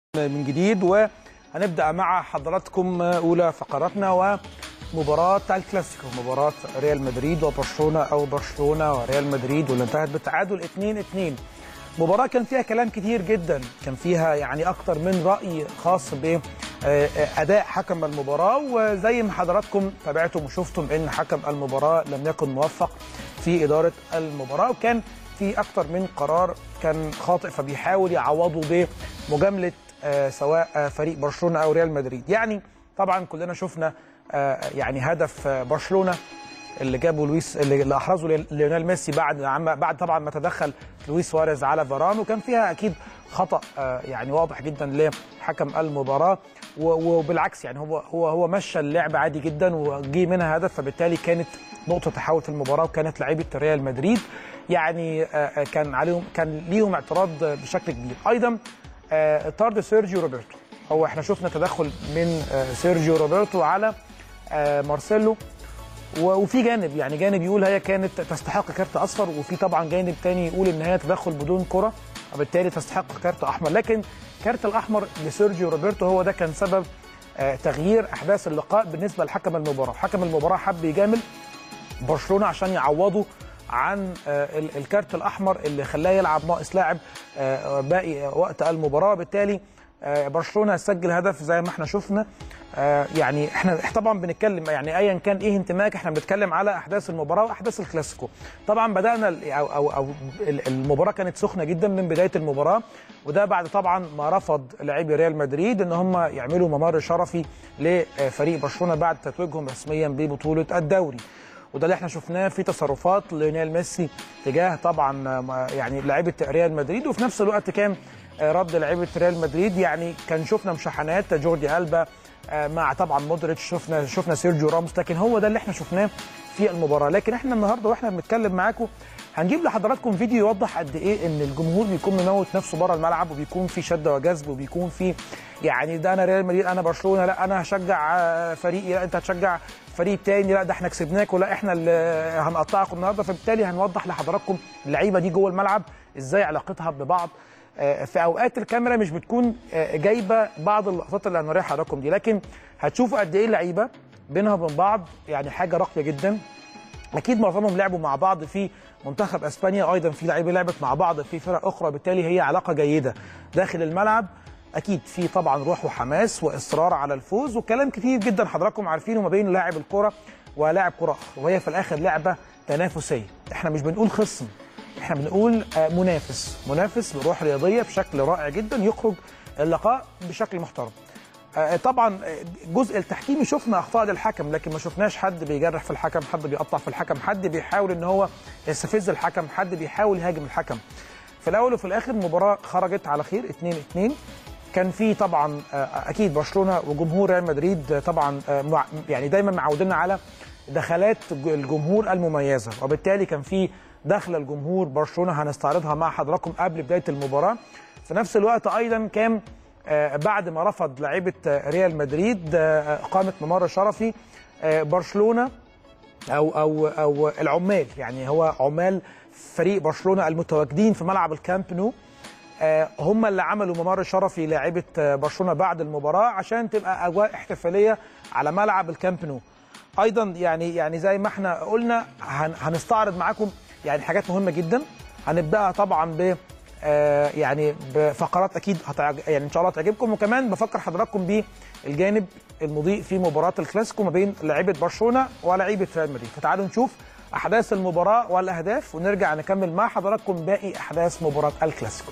من جديد وهنبدا مع حضراتكم اولى فقراتنا ومباراه الكلاسيكو مباراه ريال مدريد وبرشلونه او برشلونه وريال مدريد واللي انتهت بالتعادل 2-2 مباراه كان فيها كلام كتير جدا كان فيها يعني اكتر من راي خاص باداء حكم المباراه وزي ما حضراتكم تابعتم وشفتم ان حكم المباراه لم يكن موفق في اداره المباراه وكان في اكتر من قرار كان خاطئ فبيحاول يعوضه بمجامله آه سواء آه فريق برشلونه او ريال مدريد يعني طبعا كلنا شفنا آه يعني هدف برشلونه اللي جابه لويس اللي احرزه ليونيل ميسي بعد بعد طبعا ما تدخل لويس سواريز على فاران وكان فيها اكيد خطا يعني واضح جدا لحكم المباراه وبالعكس يعني هو هو هو مشى اللعب عادي جدا وجي منها هدف فبالتالي كانت نقطه تحول في المباراه وكانت لعيبه ريال مدريد يعني كان عليهم كان ليهم اعتراض بشكل كبير ايضا طرد سيرجيو روبرتو هو احنا شفنا تدخل من سيرجيو روبرتو على مارسيلو وفي جانب يعني جانب يقول هي كانت تستحق كارت اصفر وفي طبعا جانب تاني يقول ان هي تدخل بدون كره وبالتالي تستحق كارت احمر لكن كارت الاحمر لسيرجيو روبرتو هو ده كان سبب تغيير احداث اللقاء بالنسبه لحكم المباراه حكم المباراه حب يجامل برشلونه عشان يعوضوا عن الكارت الاحمر اللي خلاه يلعب ناقص لاعب باقي وقت المباراه بالتالي برشلونه سجل هدف زي ما احنا شفنا يعني احنا طبعا بنتكلم يعني ايا كان ايه انتمائك احنا بنتكلم على احداث المباراه واحداث الكلاسيكو طبعا بدانا او او, أو المباراه كانت سخنه جدا من بدايه المباراه وده بعد طبعا ما رفض لاعبي ريال مدريد ان هم يعملوا ممر شرفي لفريق برشلونه بعد تتويجهم رسميا ببطوله الدوري وده اللي احنا شفناه في تصرفات ليونيل ميسي تجاه طبعا يعني لعيبه ريال مدريد وفي نفس الوقت كان رد لعيبه ريال مدريد يعني كان شفنا مشاحنات جوردي البا مع طبعا مودريتش شفنا شفنا سيرجيو راموس لكن هو ده اللي احنا شفناه في المباراه لكن احنا النهارده واحنا بنتكلم معاكم هنجيب لحضراتكم فيديو يوضح قد ايه ان الجمهور بيكون مموت نفسه بره الملعب وبيكون في شده وجذب وبيكون في يعني ده انا ريال مدريد انا برشلونه لا انا هشجع فريقي لا انت هتشجع فريق تاني لا ده احنا كسبناكم لا احنا اللي هنقطعكم النهارده فبالتالي هنوضح لحضراتكم اللعيبه دي جوه الملعب ازاي علاقتها ببعض في اوقات الكاميرا مش بتكون جايبه بعض اللقطات اللي هنوريها لحضراتكم دي لكن هتشوفوا قد ايه اللعيبه بينها وبين بعض يعني حاجه راقيه جدا اكيد معظمهم لعبوا مع بعض في منتخب اسبانيا ايضا في لعيبه لعبت مع بعض في فرق اخرى بالتالي هي علاقه جيده داخل الملعب اكيد في طبعا روح وحماس واصرار على الفوز وكلام كتير جدا حضراتكم عارفينه ما بين لاعب الكره ولاعب كره اخر وهي في الاخر لعبه تنافسيه احنا مش بنقول خصم احنا بنقول منافس منافس بروح رياضيه بشكل رائع جدا يخرج اللقاء بشكل محترم طبعا الجزء التحكيمي شفنا اخطاء للحكم لكن ما شفناش حد بيجرح في الحكم حد بيقطع في الحكم حد بيحاول ان هو يستفز الحكم حد بيحاول يهاجم الحكم في الاول وفي الاخر المباراه خرجت على خير 2 2 كان في طبعا اكيد برشلونه وجمهور ريال مدريد طبعا يعني دايما معودين على دخلات الجمهور المميزه وبالتالي كان في دخل الجمهور برشلونه هنستعرضها مع حضراتكم قبل بدايه المباراه في نفس الوقت ايضا كان بعد ما رفض لعيبه ريال مدريد اقامه ممر شرفي برشلونه او او او العمال يعني هو عمال فريق برشلونه المتواجدين في ملعب الكامب نو هم اللي عملوا ممر شرفي لاعيبه برشلونه بعد المباراه عشان تبقى اجواء احتفاليه على ملعب الكامب نو ايضا يعني يعني زي ما احنا قلنا هنستعرض معاكم يعني حاجات مهمه جدا هنبداها طبعا ب يعني بفقرات اكيد هتعج... يعني ان شاء الله تعجبكم وكمان بفكر حضراتكم بالجانب المضيء في مباراه الكلاسيكو ما بين لعيبه برشلونه ولاعيبه ريال مدريد فتعالوا نشوف احداث المباراه والاهداف ونرجع نكمل مع حضراتكم باقي احداث مباراه الكلاسيكو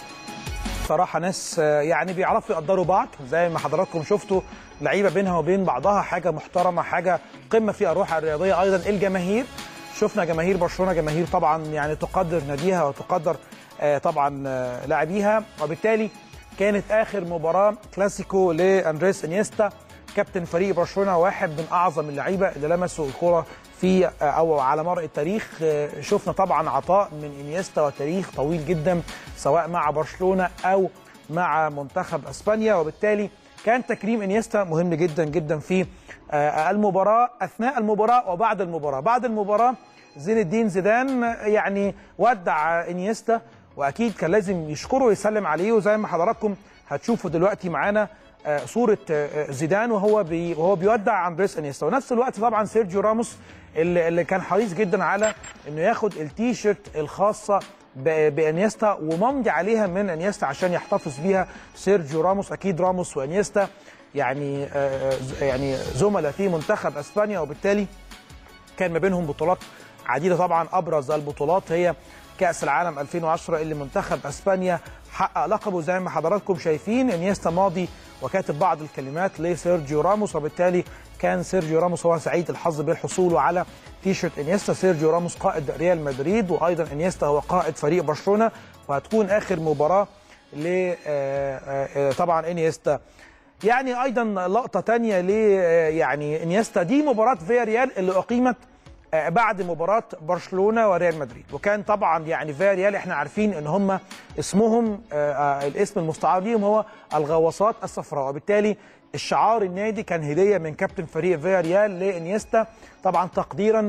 صراحة ناس يعني بيعرفوا يقدروا بعض زي ما حضراتكم شفتوا لعيبة بينها وبين بعضها حاجة محترمة حاجة قمة في الروح الرياضية أيضا الجماهير شفنا جماهير برشلونه جماهير طبعا يعني تقدر ناديها وتقدر طبعا لاعبيها وبالتالي كانت اخر مباراه كلاسيكو لاندريس انيستا كابتن فريق برشلونه واحد من اعظم اللعيبه اللي لمسوا الكره في او على مر التاريخ شفنا طبعا عطاء من انيستا وتاريخ طويل جدا سواء مع برشلونه او مع منتخب اسبانيا وبالتالي كان تكريم انيستا مهم جدا جدا في المباراه اثناء المباراه وبعد المباراه بعد المباراه زين الدين زيدان يعني ودع انيستا واكيد كان لازم يشكره ويسلم عليه وزي ما حضراتكم هتشوفوا دلوقتي معانا آه، صوره آه، زيدان وهو بي وهو بيودع اندريس انيستا ونفس الوقت طبعا سيرجيو راموس اللي, اللي كان حريص جدا على انه ياخد التيشيرت الخاصه ب- بانيستا وممضي عليها من انيستا عشان يحتفظ بيها سيرجيو راموس اكيد راموس وانيستا يعني آه، آه، يعني زملاء في منتخب اسبانيا وبالتالي كان ما بينهم بطولات عديده طبعا ابرز البطولات هي كاس العالم 2010 اللي منتخب اسبانيا حقق لقبه زي ما حضراتكم شايفين انيستا ماضي وكاتب بعض الكلمات لسيرجيو راموس وبالتالي كان سيرجيو راموس هو سعيد الحظ بالحصول على تيشرت انيستا سيرجيو راموس قائد ريال مدريد وايضا انيستا هو قائد فريق برشلونه وهتكون اخر مباراه ل آه، آه، آه، طبعا انيستا يعني ايضا لقطه تانية ل يعني انيستا دي مباراه فيا ريال اللي اقيمت آه، بعد مباراه برشلونه وريال مدريد وكان طبعا يعني فيا ريال احنا عارفين ان هم اسمهم آه، آه، الاسم المستعار ليهم هو الغواصات الصفراء وبالتالي الشعار النادي كان هديه من كابتن فريق فيا ريال لانيستا طبعا تقديرا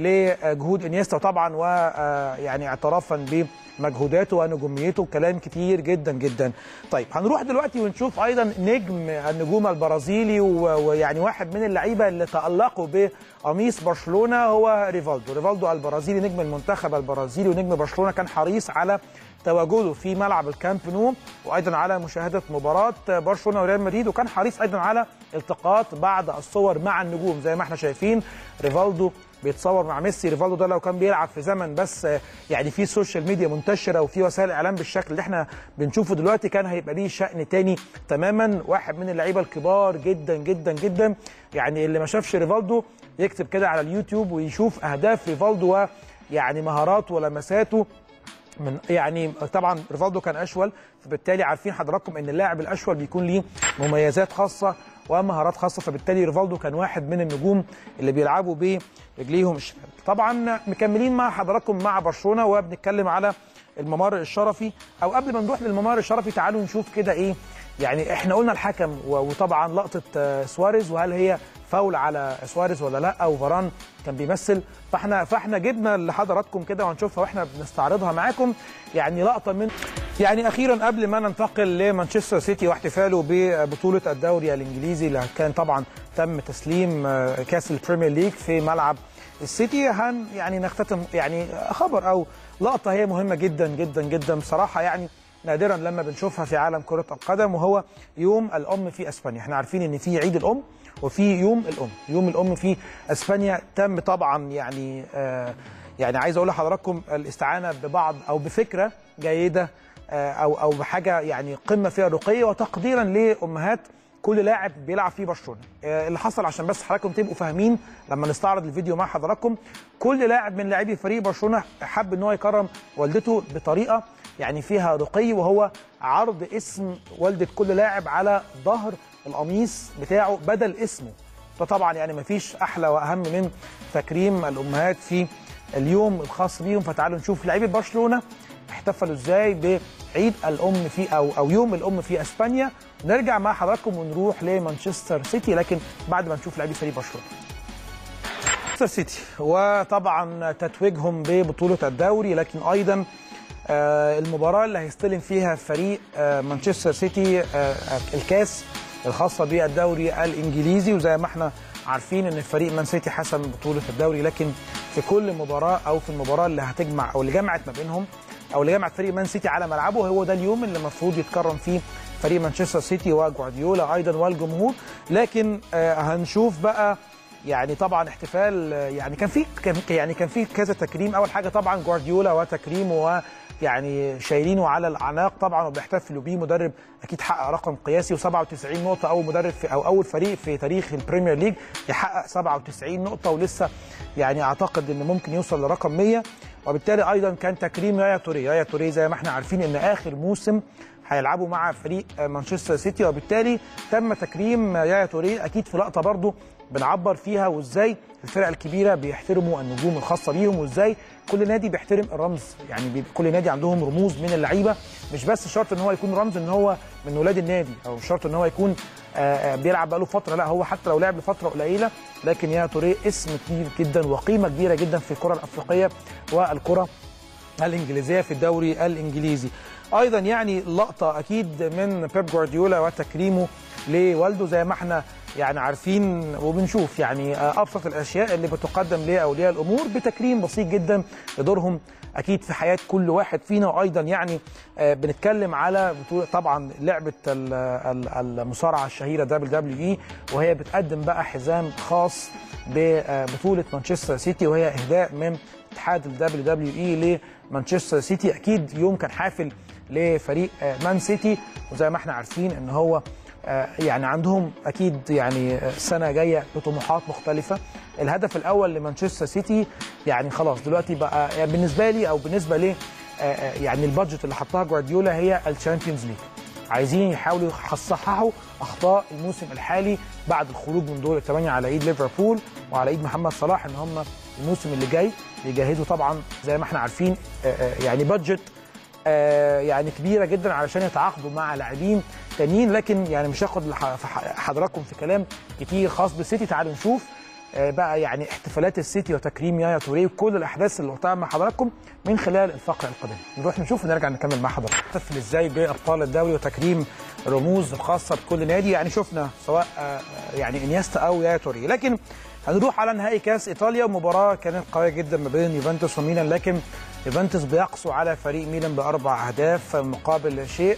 لجهود انيستا طبعا ويعني اعترافا بمجهوداته ونجوميته كلام كتير جدا جدا طيب هنروح دلوقتي ونشوف ايضا نجم النجوم البرازيلي و- ويعني واحد من اللعيبه اللي تالقوا بقميص برشلونه هو ريفالدو ريفالدو البرازيلي نجم المنتخب البرازيلي ونجم برشلونه كان حريص على تواجده في ملعب الكامب نو وايضا على مشاهده مباراه برشلونه وريال مدريد وكان حريص ايضا على التقاط بعض الصور مع النجوم زي ما احنا شايفين ريفالدو بيتصور مع ميسي ريفالدو ده لو كان بيلعب في زمن بس آه، يعني في سوشيال ميديا منتشره وفي وسائل اعلام بالشكل اللي احنا بنشوفه دلوقتي كان هيبقى ليه شأن تاني تماما واحد من اللعيبه الكبار جدا جدا جدا يعني اللي ما شافش ريفالدو يكتب كده على اليوتيوب ويشوف اهداف ريفالدو ويعني مهاراته ولمساته من يعني طبعا ريفالدو كان اشول فبالتالي عارفين حضراتكم ان اللاعب الاشول بيكون ليه مميزات خاصه ومهارات خاصه فبالتالي ريفالدو كان واحد من النجوم اللي بيلعبوا برجليهم الشمال طبعا مكملين مع حضراتكم مع برشلونه وبنتكلم على الممر الشرفي او قبل ما نروح للممر الشرفي تعالوا نشوف كده ايه يعني احنا قلنا الحكم و- وطبعا لقطه آه، سواريز وهل هي فاول على سواريز ولا لا او فاران كان بيمثل فاحنا فاحنا جبنا لحضراتكم كده وهنشوفها واحنا بنستعرضها معاكم يعني لقطه من يعني اخيرا قبل ما ننتقل لمانشستر سيتي واحتفاله ببطوله الدوري الانجليزي اللي كان طبعا تم تسليم آه، كاس البريمير ليج في ملعب السيتي هن يعني نختتم يعني خبر او لقطه هي مهمه جدا جدا جدا بصراحه يعني نادرا لما بنشوفها في عالم كره القدم وهو يوم الام في اسبانيا احنا عارفين ان في عيد الام وفي يوم الام يوم الام في اسبانيا تم طبعا يعني آه يعني عايز اقول لحضراتكم الاستعانه ببعض او بفكره جيده آه او او بحاجه يعني قمه فيها رقي وتقديرا لامهات كل لاعب بيلعب في برشلونه آه، اللي حصل عشان بس حضراتكم تبقوا فاهمين لما نستعرض الفيديو مع حضراتكم كل لاعب من لاعبي فريق برشلونه حب ان هو يكرم والدته بطريقه يعني فيها رقي وهو عرض اسم والده كل لاعب على ظهر القميص بتاعه بدل اسمه فطبعا يعني مفيش احلى واهم من تكريم الامهات في اليوم الخاص بيهم فتعالوا نشوف لعيبه برشلونه احتفلوا ازاي بعيد الام في او او يوم الام في اسبانيا نرجع مع حضراتكم ونروح لمانشستر سيتي لكن بعد ما نشوف لعيبه فريق برشلونه مانشستر سيتي وطبعا تتويجهم ببطوله الدوري لكن ايضا آه، المباراه اللي هيستلم فيها فريق آه، مانشستر سيتي آه، الكاس الخاصه بالدوري الانجليزي وزي ما احنا عارفين ان فريق مان سيتي حسم بطوله الدوري لكن في كل مباراه او في المباراه اللي هتجمع او اللي جمعت ما بينهم او اللي جمعت فريق مان سيتي على ملعبه هو ده اليوم اللي المفروض يتكرم فيه فريق مانشستر سيتي وجوارديولا ايضا والجمهور لكن آه، هنشوف بقى يعني طبعا احتفال يعني كان في كان يعني كان في كذا تكريم اول حاجه طبعا جوارديولا وتكريمه ويعني شايلينه على الاعناق طبعا وبيحتفلوا بيه مدرب اكيد حقق رقم قياسي و97 نقطه اول مدرب في او اول فريق في تاريخ البريمير ليج يحقق 97 نقطه ولسه يعني اعتقد ان ممكن يوصل لرقم 100 وبالتالي ايضا كان تكريم يايا توري يايا توري زي ما احنا عارفين ان اخر موسم هيلعبوا مع فريق مانشستر سيتي وبالتالي تم تكريم يايا توري اكيد في لقطه برضو بنعبر فيها وازاي الفرق الكبيره بيحترموا النجوم الخاصه بيهم وازاي كل نادي بيحترم الرمز يعني بي- كل نادي عندهم رموز من اللعيبه مش بس شرط ان هو يكون رمز ان هو من ولاد النادي او شرط ان هو يكون آه، آه، بيلعب بقاله فتره لا هو حتى لو لعب لفتره قليله لكن يا توريه اسم كبير جدا وقيمه كبيره جدا في الكره الافريقيه والكره الانجليزيه في الدوري الانجليزي ايضا يعني لقطه اكيد من بيب جوارديولا وتكريمه لوالده زي ما احنا يعني عارفين وبنشوف يعني ابسط الاشياء اللي بتقدم لاولياء الامور بتكريم بسيط جدا لدورهم اكيد في حياه كل واحد فينا وايضا يعني بنتكلم على بطوله طبعا لعبه المصارعه الشهيره دبليو دبليو اي وهي بتقدم بقى حزام خاص ببطوله مانشستر سيتي وهي اهداء من اتحاد الدبليو دبليو اي لمانشستر سيتي اكيد يوم كان حافل لفريق مان سيتي وزي ما احنا عارفين ان هو يعني عندهم اكيد يعني سنه جايه بطموحات مختلفه الهدف الاول لمانشستر سيتي يعني خلاص دلوقتي بقى يعني بالنسبه لي او بالنسبه لي يعني البادجت اللي حطها جوارديولا هي الشامبيونز ليج عايزين يحاولوا يصححوا اخطاء الموسم الحالي بعد الخروج من دور الثمانيه على ايد ليفربول وعلى ايد محمد صلاح ان هم الموسم اللي جاي بيجهزوا طبعا زي ما احنا عارفين يعني بادجت يعني كبيره جدا علشان يتعاقدوا مع لاعبين تانيين لكن يعني مش هاخد حضراتكم في كلام كتير خاص بالسيتي تعالوا نشوف بقى يعني احتفالات السيتي وتكريم يايا توريه وكل الاحداث اللي قلتها مع حضراتكم من خلال الفقره القادمه نروح نشوف ونرجع نكمل مع حضراتكم نحتفل ازاي بابطال الدوري وتكريم الرموز الخاصه بكل نادي يعني شفنا سواء يعني انيستا او يايا توريه لكن هنروح على نهائي كاس ايطاليا مباراه كانت قويه جدا ما بين يوفنتوس وميلان لكن يوفنتوس بيقسو على فريق ميلان باربع اهداف مقابل لا شيء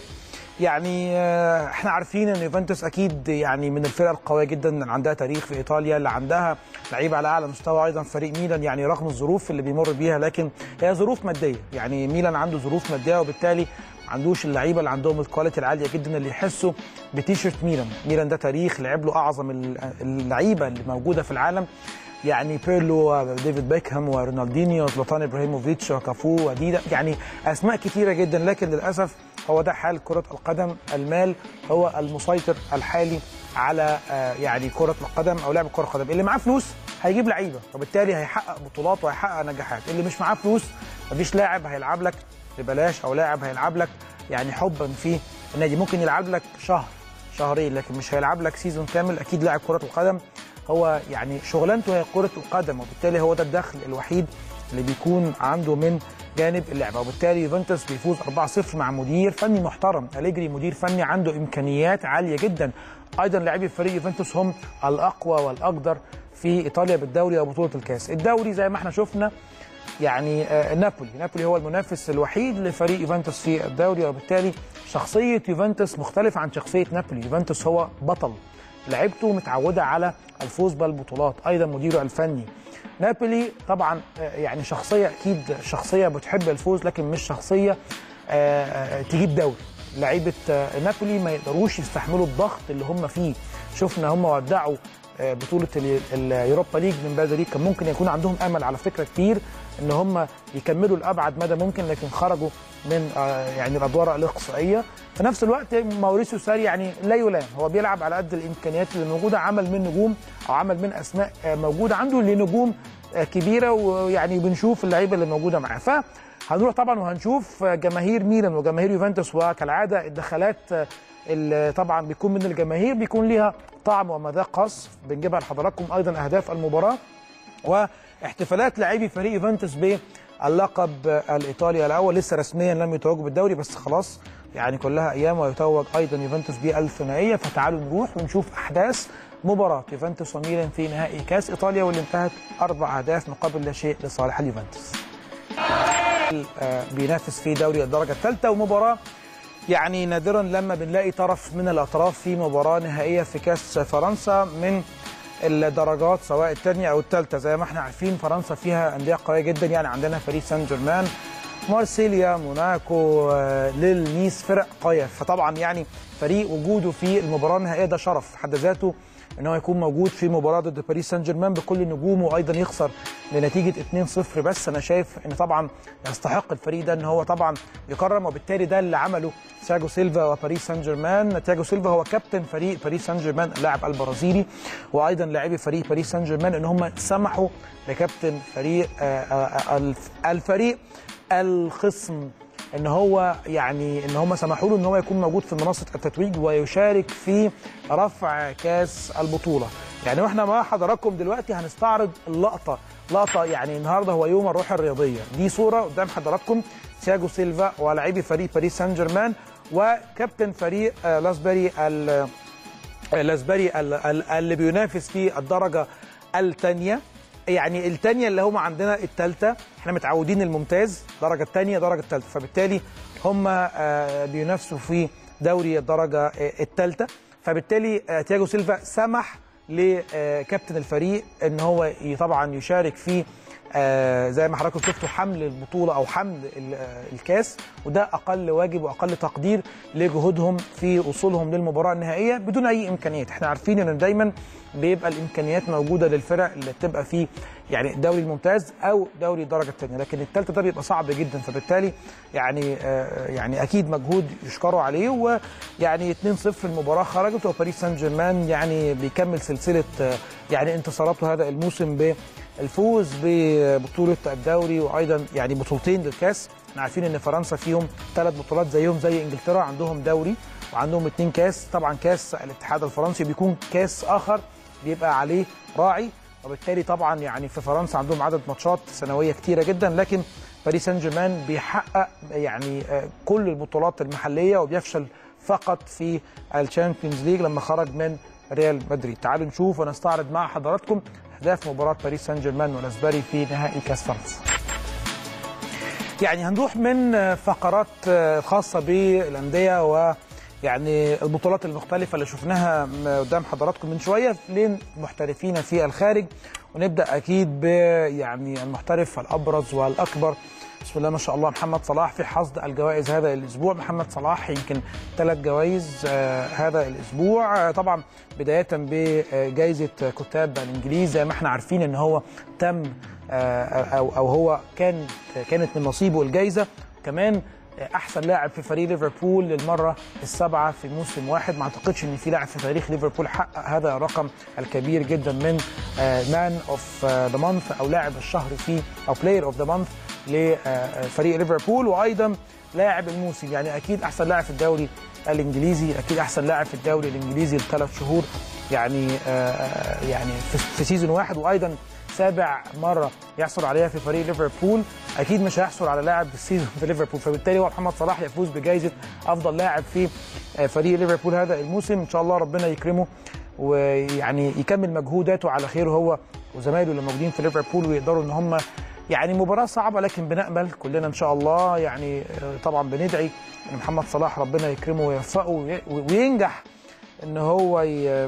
يعني احنا عارفين ان يوفنتوس اكيد يعني من الفرق القويه جدا اللي عندها تاريخ في ايطاليا اللي عندها لعيبه على اعلى مستوى ايضا فريق ميلان يعني رغم الظروف اللي بيمر بيها لكن هي ظروف ماديه يعني ميلان عنده ظروف ماديه وبالتالي ما عندوش اللعيبه اللي عندهم الكواليتي العاليه جدا اللي يحسوا بتيشيرت ميلان ميلان ده تاريخ لعب له اعظم اللعيبه اللي موجوده في العالم يعني بيرلو ديفيد بيكهام ورونالدينيو زلاتان ابراهيموفيتش وكافو وديدا يعني اسماء كثيره جدا لكن للاسف هو ده حال كره القدم المال هو المسيطر الحالي على يعني كره القدم او لعب كره القدم اللي معاه فلوس هيجيب لعيبه وبالتالي هيحقق بطولات وهيحقق نجاحات اللي مش معاه فلوس مفيش لاعب هيلعب لك ببلاش او لاعب هيلعب لك يعني حبا في النادي ممكن يلعب لك شهر شهرين لكن مش هيلعب لك سيزون كامل اكيد لاعب كره القدم هو يعني شغلانته هي كره القدم وبالتالي هو ده الدخل الوحيد اللي بيكون عنده من جانب اللعبه وبالتالي يوفنتوس بيفوز 4-0 مع مدير فني محترم أليجري مدير فني عنده امكانيات عاليه جدا ايضا لاعبي فريق يوفنتوس هم الاقوى والاقدر في ايطاليا بالدوري وبطوله الكاس الدوري زي ما احنا شفنا يعني آه نابولي نابولي هو المنافس الوحيد لفريق يوفنتوس في الدوري وبالتالي شخصيه يوفنتوس مختلفه عن شخصيه نابولي يوفنتوس هو بطل لعيبته متعوده على الفوز بالبطولات ايضا مديره الفني نابولي طبعا يعني شخصيه اكيد شخصيه بتحب الفوز لكن مش شخصيه تجيب دوري لعيبه نابولي ما يقدروش يستحملوا الضغط اللي هم فيه شفنا هم ودعوا بطوله اليوروبا ليج من بدري كان ممكن يكون عندهم امل على فكره كتير ان هم يكملوا لابعد مدى ممكن لكن خرجوا من يعني الادوار الاقصائيه في نفس الوقت ماوريسيو ساري يعني لا يلام هو بيلعب على قد الامكانيات اللي موجوده عمل من نجوم او عمل من اسماء موجوده عنده لنجوم كبيره ويعني بنشوف اللعيبه اللي موجوده معاه ف هنروح طبعا وهنشوف جماهير ميلان وجماهير يوفنتوس وكالعاده الدخلات اللي طبعا بيكون من الجماهير بيكون ليها طعم ومذاق خاص بنجيبها لحضراتكم ايضا اهداف المباراه واحتفالات لاعبي فريق يوفنتوس باللقب الايطالي الاول لسه رسميا لم يتوجوا بالدوري بس خلاص يعني كلها ايام ويتوج ايضا يوفنتوس بالثنائيه فتعالوا نروح ونشوف احداث مباراه يوفنتوس وميلان في نهائي كاس ايطاليا واللي انتهت اربع اهداف مقابل لا شيء لصالح اليوفنتوس. بينافس في دوري الدرجه الثالثه ومباراه يعني نادرا لما بنلاقي طرف من الاطراف في مباراه نهائيه في كاس فرنسا من الدرجات سواء الثانيه او الثالثه زي ما احنا عارفين فرنسا فيها انديه قويه جدا يعني عندنا فريق سان جيرمان مارسيليا موناكو ليل نيس فرق قويه فطبعا يعني فريق وجوده في المباراه النهائيه ده شرف في حد ذاته ان هو يكون موجود في مباراه ضد باريس سان جيرمان بكل نجومه وايضا يخسر لنتيجه 2-0 بس انا شايف ان طبعا يستحق الفريق ده ان هو طبعا يكرم وبالتالي ده اللي عمله تياجو سيلفا وباريس سان جيرمان تياجو سيلفا هو كابتن فريق باريس سان جيرمان اللاعب البرازيلي وايضا لاعبي فريق باريس سان جيرمان ان هم سمحوا لكابتن فريق الفريق الخصم ان هو يعني ان هم سمحوا له ان هو يكون موجود في منصه التتويج ويشارك في رفع كاس البطوله يعني واحنا مع حضراتكم دلوقتي هنستعرض اللقطه لقطه يعني النهارده هو يوم الروح الرياضيه دي صوره قدام حضراتكم تياجو سيلفا ولاعبي فريق باريس سان جيرمان وكابتن فريق آه، لاسبري ال- آه، لاسبري ال- ال- اللي بينافس في الدرجه الثانيه يعني الثانيه اللي هم عندنا الثالثه احنا متعودين الممتاز درجه الثانيه درجه الثالثه فبالتالي هم آه، بينافسوا في دوري الدرجه الثالثه فبالتالي آه، تياجو سيلفا سمح لكابتن الفريق ان هو ي- طبعا يشارك في آه، زي ما حضراتكم شفتوا حمل البطوله او حمل ال- آه، الكاس وده اقل واجب واقل تقدير لجهودهم في وصولهم للمباراه النهائيه بدون اي امكانيات احنا عارفين ان دايما بيبقى الامكانيات موجوده للفرق اللي بتبقى في يعني الدوري الممتاز او دوري الدرجه الثانيه لكن الثالثه ده بيبقى صعب جدا فبالتالي يعني آه، يعني اكيد مجهود يشكروا عليه ويعني 2-0 المباراه خرجت وباريس سان جيرمان يعني بيكمل سلسله آه، يعني انتصاراته هذا الموسم بالفوز ببطوله الدوري وايضا يعني بطولتين للكاس احنا عارفين ان فرنسا فيهم ثلاث بطولات زيهم زي انجلترا عندهم دوري وعندهم اثنين كاس طبعا كاس الاتحاد الفرنسي بيكون كاس اخر بيبقى عليه راعي وبالتالي طبعا يعني في فرنسا عندهم عدد ماتشات سنويه كتيره جدا لكن باريس سان جيرمان بيحقق يعني آه، كل البطولات المحليه وبيفشل فقط في الشامبيونز ليج لما خرج من ريال مدريد تعالوا نشوف ونستعرض مع حضراتكم اهداف مباراه باريس سان جيرمان والاسبري في نهائي كاس فرنسا يعني هنروح من فقرات خاصة بالأندية ويعني البطولات المختلفة اللي شفناها قدام حضراتكم من شوية للمحترفين في الخارج ونبدأ أكيد ب يعني المحترف الأبرز والأكبر بسم الله ما شاء الله محمد صلاح في حصد الجوائز هذا الأسبوع محمد صلاح يمكن ثلاث جوائز آه، هذا الأسبوع آه، طبعا بداية بجائزة كتاب الإنجليز زي ما احنا عارفين إن هو تم آه، او او هو كان كانت من نصيبه الجائزه كمان احسن لاعب في فريق ليفربول للمره السابعه في موسم واحد ما اعتقدش ان في لاعب في تاريخ ليفربول حقق هذا الرقم الكبير جدا من مان اوف ذا مانث او لاعب الشهر في او بلاير اوف ذا مانث لفريق ليفربول وايضا لاعب الموسم يعني اكيد احسن لاعب في الدوري الانجليزي اكيد احسن لاعب في الدوري الانجليزي لثلاث شهور يعني آه، يعني في- في سيزون واحد وايضا سابع مره يحصل عليها في فريق ليفربول اكيد مش هيحصل على لاعب السيزون في ليفربول فبالتالي هو محمد صلاح يفوز بجائزه افضل لاعب في آه، فريق ليفربول هذا الموسم ان شاء الله ربنا يكرمه ويعني يكمل مجهوداته على خير هو وزمايله اللي موجودين في ليفربول ويقدروا ان هم يعني مباراه صعبه لكن بنامل كلنا ان شاء الله يعني آه، طبعا بندعي ان محمد صلاح ربنا يكرمه ويوفقه وي- وينجح ان هو ي-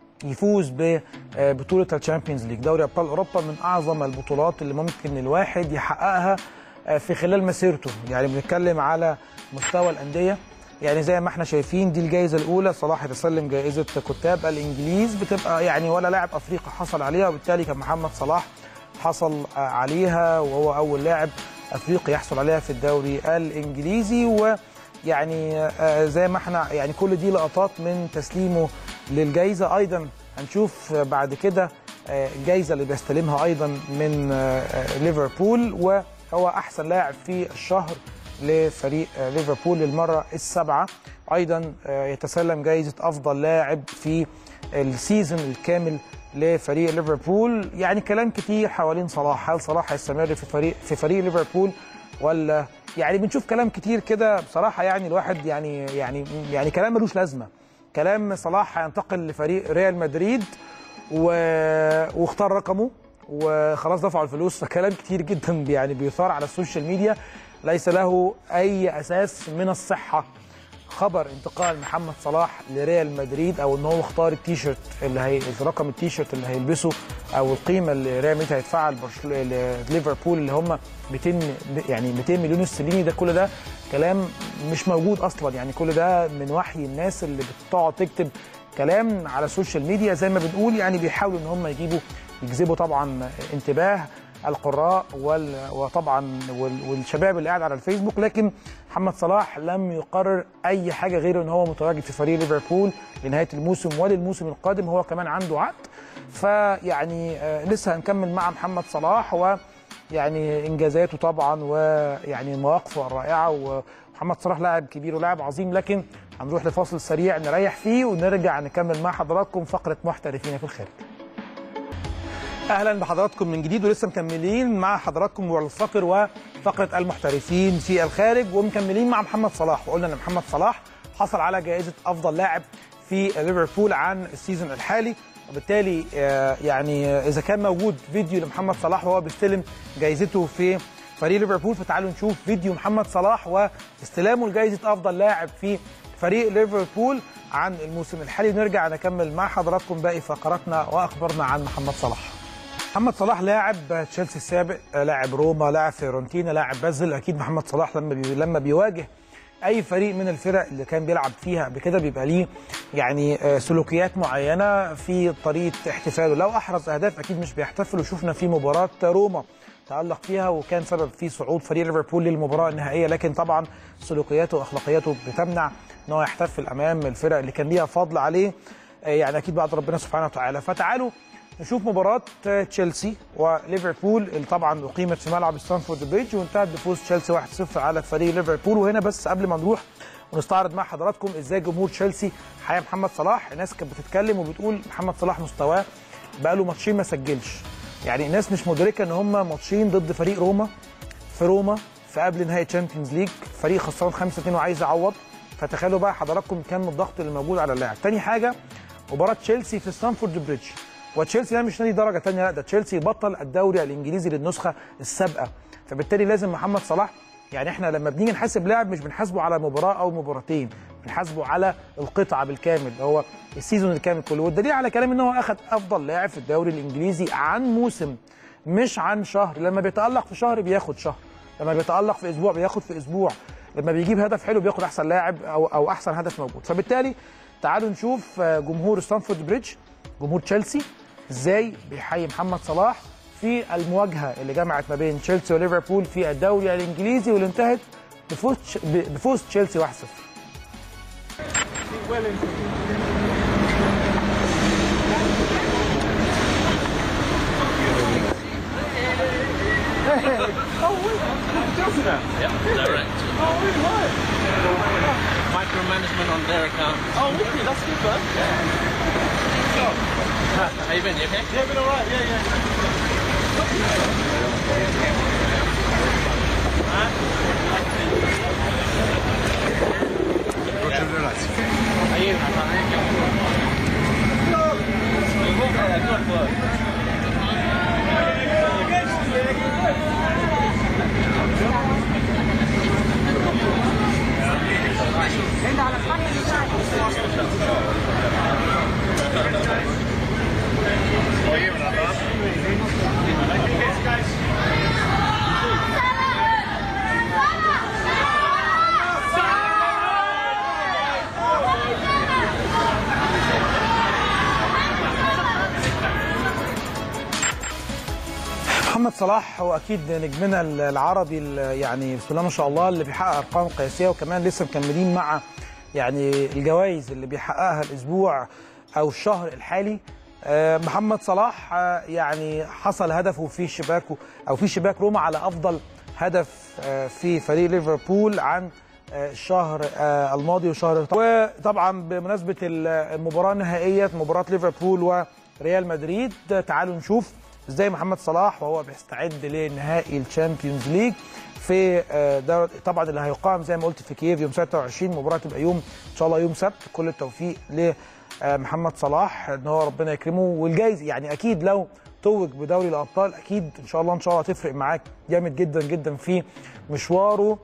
يفوز ببطولة الشامبيونز ليج دوري أبطال أوروبا من أعظم البطولات اللي ممكن الواحد يحققها في خلال مسيرته يعني بنتكلم على مستوى الأندية يعني زي ما احنا شايفين دي الجائزة الأولى صلاح يتسلم جائزة كتاب الإنجليز بتبقى يعني ولا لاعب أفريقي حصل عليها وبالتالي كان محمد صلاح حصل عليها وهو أول لاعب أفريقي يحصل عليها في الدوري الإنجليزي و يعني آه، زي ما احنا يعني كل دي لقطات من تسليمه للجائزه ايضا هنشوف آه، بعد كده آه، الجائزه اللي بيستلمها ايضا من آه، آه، ليفربول وهو احسن لاعب في الشهر لفريق آه، ليفربول للمره السابعه ايضا آه، يتسلم جائزه افضل لاعب في السيزون الكامل لفريق ليفربول يعني كلام كتير حوالين صلاح هل صلاح هيستمر في فريق في فريق ليفربول ولا يعني بنشوف كلام كتير كده بصراحه يعني الواحد يعني يعني يعني كلام ملوش لازمه كلام صلاح هينتقل لفريق ريال مدريد و... واختار رقمه وخلاص دفعوا الفلوس فكلام كتير جدا يعني بيثار على السوشيال ميديا ليس له اي اساس من الصحه خبر انتقال محمد صلاح لريال مدريد او ان هو اختار التيشيرت اللي هي رقم التيشيرت اللي هيلبسه او القيمه اللي ريال مدريد هيدفعها لبرشل- لليفربول اللي هم 200 يعني 200 مليون استرليني ده كل ده كلام مش موجود اصلا يعني كل ده من وحي الناس اللي بتقعد تكتب كلام على السوشيال ميديا زي ما بنقول يعني بيحاولوا ان هم يجيبوا يجذبوا طبعا انتباه القراء وال- وطبعا وال- والشباب اللي قاعد على الفيسبوك لكن محمد صلاح لم يقرر اي حاجه غير ان هو متواجد في فريق ليفربول لنهايه الموسم وللموسم القادم هو كمان عنده عقد فيعني آه، لسه هنكمل مع محمد صلاح ويعني انجازاته طبعا ويعني مواقفه الرائعه ومحمد صلاح لاعب كبير ولاعب عظيم لكن هنروح لفاصل سريع نريح فيه ونرجع نكمل مع حضراتكم فقره محترفين في الخارج اهلا بحضراتكم من جديد ولسه مكملين مع حضراتكم والفقر وفقره المحترفين في الخارج ومكملين مع محمد صلاح وقلنا ان محمد صلاح حصل على جائزه افضل لاعب في ليفربول عن السيزون الحالي وبالتالي آه، يعني آه، اذا كان موجود فيديو لمحمد صلاح وهو بيستلم جائزته في فريق ليفربول فتعالوا نشوف فيديو محمد صلاح واستلامه لجائزه افضل لاعب في فريق ليفربول عن الموسم الحالي ونرجع نكمل مع حضراتكم باقي فقراتنا واخبارنا عن محمد صلاح محمد صلاح لاعب تشيلسي السابق لاعب روما لاعب فيورنتينا لاعب بازل اكيد محمد صلاح لما بي... لما بيواجه اي فريق من الفرق اللي كان بيلعب فيها قبل كده بيبقى ليه يعني آه، سلوكيات معينه في طريقه احتفاله لو احرز اهداف اكيد مش بيحتفل وشفنا في مباراه روما تألق فيها وكان سبب في صعود فريق ليفربول للمباراه النهائيه لكن طبعا سلوكياته واخلاقياته بتمنع ان هو يحتفل امام الفرق اللي كان ليها فضل عليه آه، يعني اكيد بعد ربنا سبحانه وتعالى فتعالوا نشوف مباراة تشيلسي وليفربول اللي طبعا أقيمت في ملعب ستانفورد بريدج وانتهت بفوز تشيلسي 1-0 على فريق ليفربول وهنا بس قبل ما نروح ونستعرض مع حضراتكم ازاي جمهور تشيلسي حيا محمد صلاح الناس كانت بتتكلم وبتقول محمد صلاح مستواه بقاله ماتشين ما سجلش يعني الناس مش مدركه ان هم ماتشين ضد فريق روما في روما في قبل نهائي تشامبيونز ليج فريق خسران 5 2 وعايز يعوض فتخيلوا بقى حضراتكم كم الضغط اللي موجود على اللاعب تاني حاجه مباراه تشيلسي في ستانفورد بريدج وتشيلسي ده مش نادي درجه ثانيه لا ده تشيلسي بطل الدوري الانجليزي للنسخه السابقه فبالتالي لازم محمد صلاح يعني احنا لما بنيجي نحاسب لاعب مش بنحاسبه على مباراه او مباراتين بنحاسبه على القطعه بالكامل هو السيزون الكامل كله والدليل على كلامي ان هو اخذ افضل لاعب في الدوري الانجليزي عن موسم مش عن شهر لما بيتالق في شهر بياخد شهر لما بيتالق في اسبوع بياخد في اسبوع لما بيجيب هدف حلو بياخد احسن لاعب او او احسن هدف موجود فبالتالي تعالوا نشوف آه، جمهور ستانفورد بريدج جمهور تشيلسي ازاي بيحيي محمد صلاح في المواجهه اللي جمعت ما بين تشيلسي وليفربول في الدوري الانجليزي واللي انتهت بفوز بفوز تشيلسي 1-0 Yep, direct. Oh, really? Why? Micromanagement on their account. Oh, really? That's good, man. How you been? You okay? Yeah, been alright. Yeah, yeah. Are you? محمد صلاح هو اكيد نجمنا العربي ال- يعني بسم الله ما شاء الله اللي بيحقق ارقام قياسيه وكمان لسه مكملين مع يعني الجوائز اللي بيحققها الاسبوع او الشهر الحالي آه، محمد صلاح آه، يعني حصل هدفه في شباكه او في شباك روما على افضل هدف آه، في فريق ليفربول عن آه، الشهر آه، الماضي وشهر وطبعا بمناسبه المباراه النهائيه مباراه ليفربول وريال مدريد تعالوا نشوف ازاي محمد صلاح وهو بيستعد لنهائي الشامبيونز ليج في آه، دوري طبعا اللي هيقام زي ما قلت في كييف يوم 26 مباراه تبقى يوم ان شاء الله يوم سبت كل التوفيق لمحمد صلاح ان هو ربنا يكرمه والجايز يعني اكيد لو توج بدوري الابطال اكيد ان شاء الله ان شاء الله هتفرق معاك جامد جدا جدا في مشواره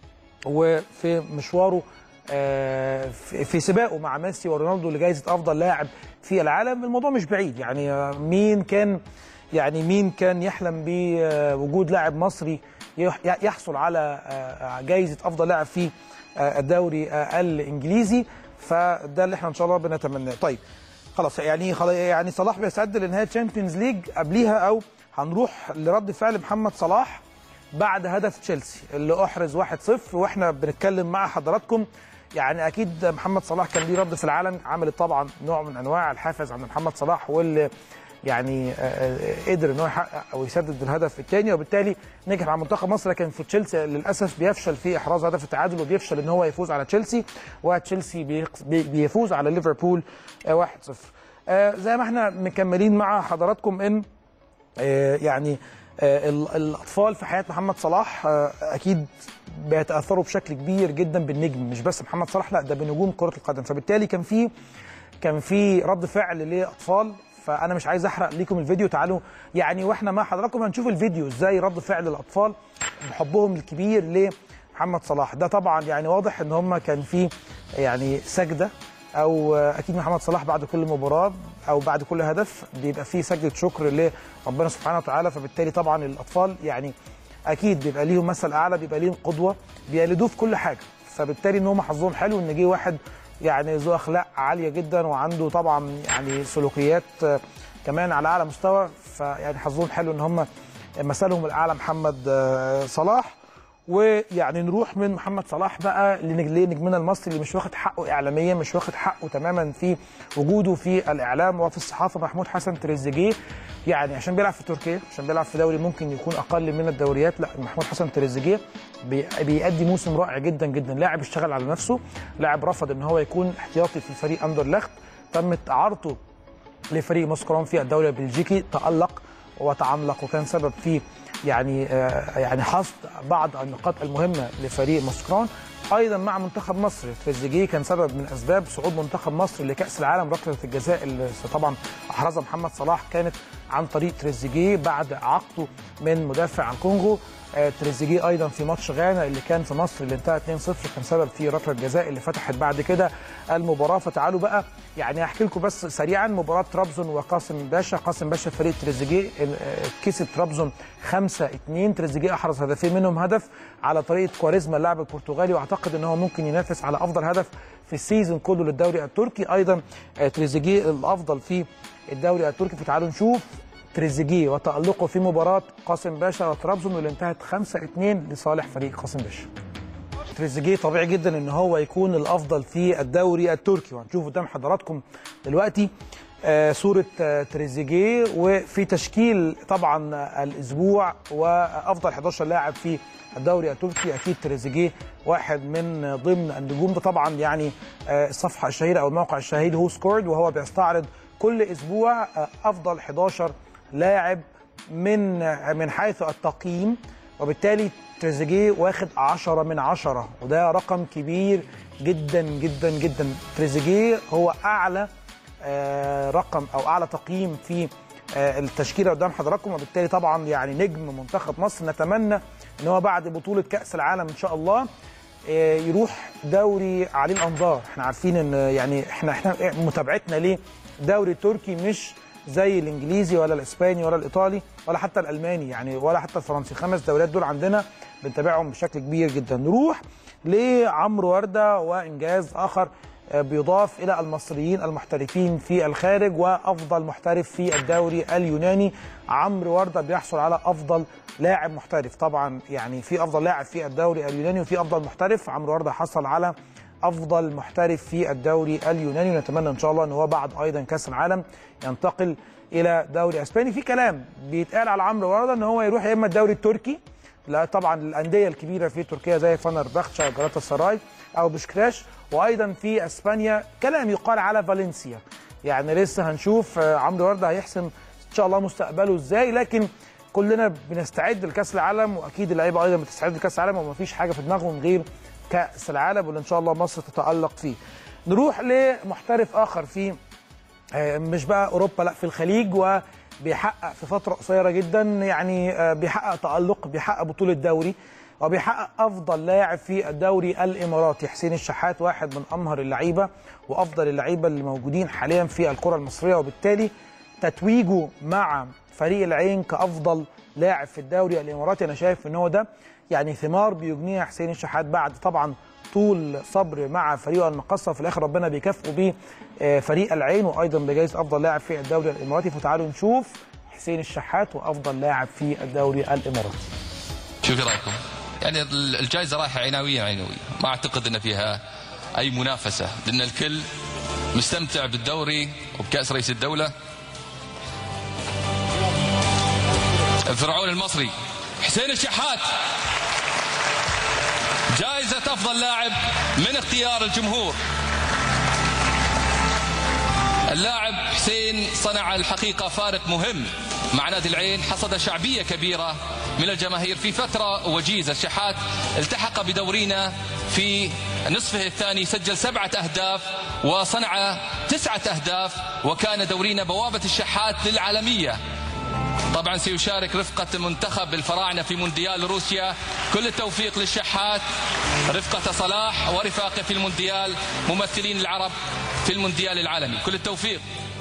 وفي مشواره آه، في في سباقه مع ميسي ورونالدو لجائزه افضل لاعب في العالم الموضوع مش بعيد يعني آه، مين كان يعني مين كان يحلم بوجود لاعب مصري يح- يحصل على آه، جائزه افضل لاعب في آه، الدوري آه، الانجليزي فده اللي احنا ان شاء الله بنتمناه طيب خلاص يعني خلاص يعني صلاح بيستعد لنهايه تشامبيونز ليج قبليها او هنروح لرد فعل محمد صلاح بعد هدف تشيلسي اللي احرز 1-0 واحنا بنتكلم مع حضراتكم يعني اكيد محمد صلاح كان ليه رد في العالم عملت طبعا نوع من انواع الحافز عند محمد صلاح واللي يعني آه، آه، قدر ان هو يحقق او يسدد الهدف الثاني وبالتالي نجح مع منتخب مصر لكن في تشيلسي للاسف بيفشل في احراز هدف التعادل وبيفشل ان هو يفوز على تشيلسي وتشيلسي بيق- بي- بيفوز على ليفربول آه، 1-0 آه، زي ما احنا مكملين مع حضراتكم ان آه، يعني آه، ال- الاطفال في حياه محمد صلاح آه، اكيد بيتاثروا بشكل كبير جدا بالنجم مش بس محمد صلاح لا ده بنجوم كره القدم فبالتالي كان في كان في رد فعل لاطفال فانا مش عايز احرق ليكم الفيديو تعالوا يعني واحنا مع حضراتكم هنشوف الفيديو ازاي رد فعل الاطفال بحبهم الكبير لمحمد صلاح ده طبعا يعني واضح ان هم كان في يعني سجده او اكيد محمد صلاح بعد كل مباراه او بعد كل هدف بيبقى فيه سجده شكر لربنا سبحانه وتعالى فبالتالي طبعا الاطفال يعني اكيد بيبقى ليهم مثل اعلى بيبقى ليهم قدوه بيقلدوه في كل حاجه فبالتالي ان هم حظهم حلو ان جه واحد يعني ذو اخلاق عاليه جدا وعنده طبعا يعني سلوكيات آه، كمان على اعلى مستوى فيعني حظهم حلو ان هم مثلهم الاعلى محمد آه، صلاح ويعني نروح من محمد صلاح بقى لنج- لنجمنا المصري اللي مش واخد حقه اعلاميا مش واخد حقه تماما في وجوده في الاعلام وفي الصحافه محمود حسن تريزيجيه يعني عشان بيلعب في تركيا عشان بيلعب في دوري ممكن يكون اقل من الدوريات لا محمود حسن تريزيجيه بي- بيأدي موسم رائع جدا جدا لاعب اشتغل على نفسه لاعب رفض ان هو يكون احتياطي في فريق اندرلخت تمت اعارته لفريق موسكرون في الدوري البلجيكي تألق وتعملق وكان سبب في يعني آه يعني حصد بعض النقاط المهمه لفريق موسكرون ايضا مع منتخب مصر تريزيجيه كان سبب من اسباب صعود منتخب مصر لكاس العالم ركله الجزاء اللي طبعا احرزها محمد صلاح كانت عن طريق تريزيجيه بعد اعاقته من مدافع عن كونغو آه، تريزيجيه ايضا في ماتش غانا اللي كان في مصر اللي انتهى 2-0 كان سبب في ركله الجزاء اللي فتحت بعد كده المباراه فتعالوا بقى يعني احكي لكم بس سريعا مباراه ترابزون وقاسم باشا قاسم باشا فريق تريزيجيه ال- آه، كسب ترابزون 5-2 تريزيجيه احرز هدفين منهم هدف على طريقه كواريزما اللاعب البرتغالي واعتقد ان هو ممكن ينافس على افضل هدف في السيزون كله للدوري التركي ايضا آه، تريزيجيه الافضل في الدوري التركي فتعالوا نشوف تريزيجيه وتألقه في مباراة قاسم باشا وترابزون واللي انتهت 5-2 لصالح فريق قاسم باشا. تريزيجيه طبيعي جدا ان هو يكون الافضل في الدوري التركي وهنشوف قدام حضراتكم دلوقتي آه، صورة آه، تريزيجيه وفي تشكيل طبعا الاسبوع وافضل 11 لاعب في الدوري التركي اكيد تريزيجيه واحد من ضمن النجوم ده طبعا يعني آه، الصفحه الشهيره او الموقع الشهير هو سكورد وهو بيستعرض كل اسبوع آه، افضل 11 لاعب من من حيث التقييم وبالتالي تريزيجيه واخد 10 من 10 وده رقم كبير جدا جدا جدا تريزيجيه هو اعلى آه، رقم او اعلى تقييم في آه، التشكيله قدام حضراتكم وبالتالي طبعا يعني نجم منتخب مصر نتمنى ان هو بعد بطوله كاس العالم ان شاء الله آه، يروح دوري عليه الانظار احنا عارفين ان يعني احنا احنا متابعتنا ليه دوري تركي مش زي الانجليزي ولا الاسباني ولا الايطالي ولا حتى الالماني يعني ولا حتى الفرنسي خمس دوريات دول عندنا بنتابعهم بشكل كبير جدا نروح لعمرو ورده وانجاز اخر آه، بيضاف الى المصريين المحترفين في الخارج وافضل محترف في الدوري اليوناني عمرو ورده بيحصل على افضل لاعب محترف طبعا يعني في افضل لاعب في الدوري اليوناني وفي افضل محترف عمرو ورده حصل على افضل محترف في الدوري اليوناني ونتمنى ان شاء الله ان هو بعد ايضا كاس العالم ينتقل الى دوري اسباني في كلام بيتقال على عمرو ورده ان هو يروح يا اما الدوري التركي لا طبعا الانديه الكبيره في تركيا زي فنربخشة جلاتا سراي او بشكتاش وايضا في اسبانيا كلام يقال على فالنسيا يعني لسه هنشوف آه، عمرو ورده هيحسم ان شاء الله مستقبله ازاي لكن كلنا بنستعد لكاس العالم واكيد اللعيبه ايضا بتستعد لكاس العالم ومفيش حاجه في دماغهم غير كاس العالم واللي ان شاء الله مصر تتالق فيه نروح لمحترف اخر في آه، مش بقى اوروبا لا في الخليج وبيحقق في فتره قصيره جدا يعني آه، بيحقق تالق بيحقق بطوله دوري وبيحقق افضل لاعب في الدوري الاماراتي حسين الشحات واحد من امهر اللعيبه وافضل اللعيبه اللي موجودين حاليا في الكره المصريه وبالتالي تتويجه مع فريق العين كافضل لاعب في الدوري الاماراتي انا شايف ان هو ده يعني ثمار بيجنيها حسين الشحات بعد طبعا طول صبر مع فريقه المقصه وفي الاخر ربنا بيكافئه بيه آه، فريق العين وايضا بجائزه افضل لاعب في الدوري الاماراتي فتعالوا نشوف حسين الشحات وافضل لاعب في الدوري الاماراتي شوف ايه رايكم؟ يعني ال- الجائزه رايحه عناويه عناويه ما اعتقد ان فيها اي منافسه لان الكل مستمتع بالدوري وبكاس رئيس الدوله الفرعون المصري حسين الشحات جائزة أفضل لاعب من اختيار الجمهور اللاعب حسين صنع الحقيقة فارق مهم مع نادي العين حصد شعبية كبيرة من الجماهير في فترة وجيزة الشحات التحق بدورينا في نصفه الثاني سجل سبعة أهداف وصنع تسعة أهداف وكان دورينا بوابة الشحات للعالمية طبعا سيشارك رفقة منتخب الفراعنة في مونديال روسيا كل التوفيق للشحات رفقة صلاح ورفاقه في المونديال ممثلين العرب في المونديال العالمي كل التوفيق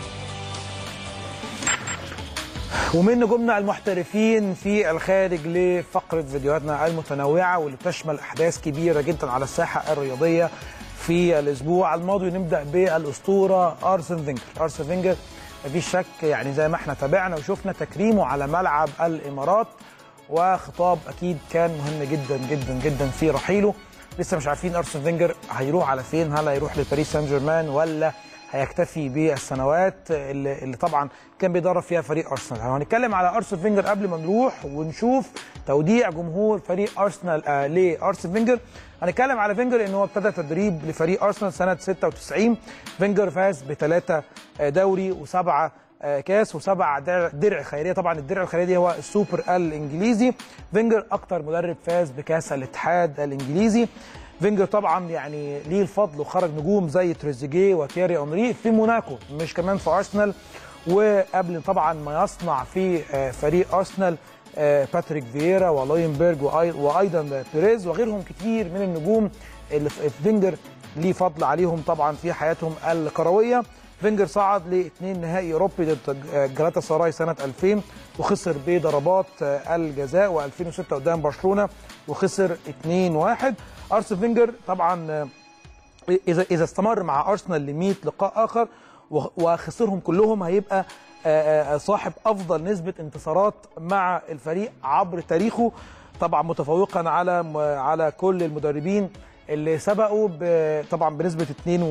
ومن نجومنا المحترفين في الخارج لفقرة فيديوهاتنا المتنوعة واللي بتشمل أحداث كبيرة جدا على الساحة الرياضية في الأسبوع الماضي نبدأ بالأسطورة أرسن فينجر أرسن فينجر مفيش شك يعني زي ما احنا تابعنا وشفنا تكريمه على ملعب الإمارات وخطاب أكيد كان مهم جدا جدا جدا في رحيله لسه مش عارفين أرسن فينجر هيروح على فين هل هيروح لباريس سان جيرمان ولا هيكتفي بالسنوات اللي, اللي طبعا كان بيدرب فيها فريق ارسنال هنتكلم على ارسن فينجر قبل ما نروح ونشوف توديع جمهور فريق ارسنال آه لارسن فينجر هنتكلم على فينجر ان هو ابتدى تدريب لفريق ارسنال سنه 96 فينجر فاز بثلاثه دوري وسبعه كاس وسبع درع, درع خيريه طبعا الدرع الخيريه دي هو السوبر الانجليزي فينجر اكتر مدرب فاز بكاس الاتحاد الانجليزي فينجر طبعا يعني ليه الفضل وخرج نجوم زي تريزيجيه وتياري اونري في موناكو مش كمان في ارسنال وقبل طبعا ما يصنع في فريق ارسنال باتريك فييرا ولاينبرج وايضا بيريز وغيرهم كتير من النجوم اللي فينجر ليه فضل عليهم طبعا في حياتهم الكرويه فينجر صعد لاثنين نهائي اوروبي ضد جلاتا سراي سنه 2000 وخسر بضربات الجزاء و2006 قدام برشلونه وخسر 2-1 ارسن فينجر طبعا اذا اذا استمر مع ارسنال ل 100 لقاء اخر وخسرهم كلهم هيبقى صاحب افضل نسبه انتصارات مع الفريق عبر تاريخه طبعا متفوقا على على كل المدربين اللي سبقوا طبعا بنسبه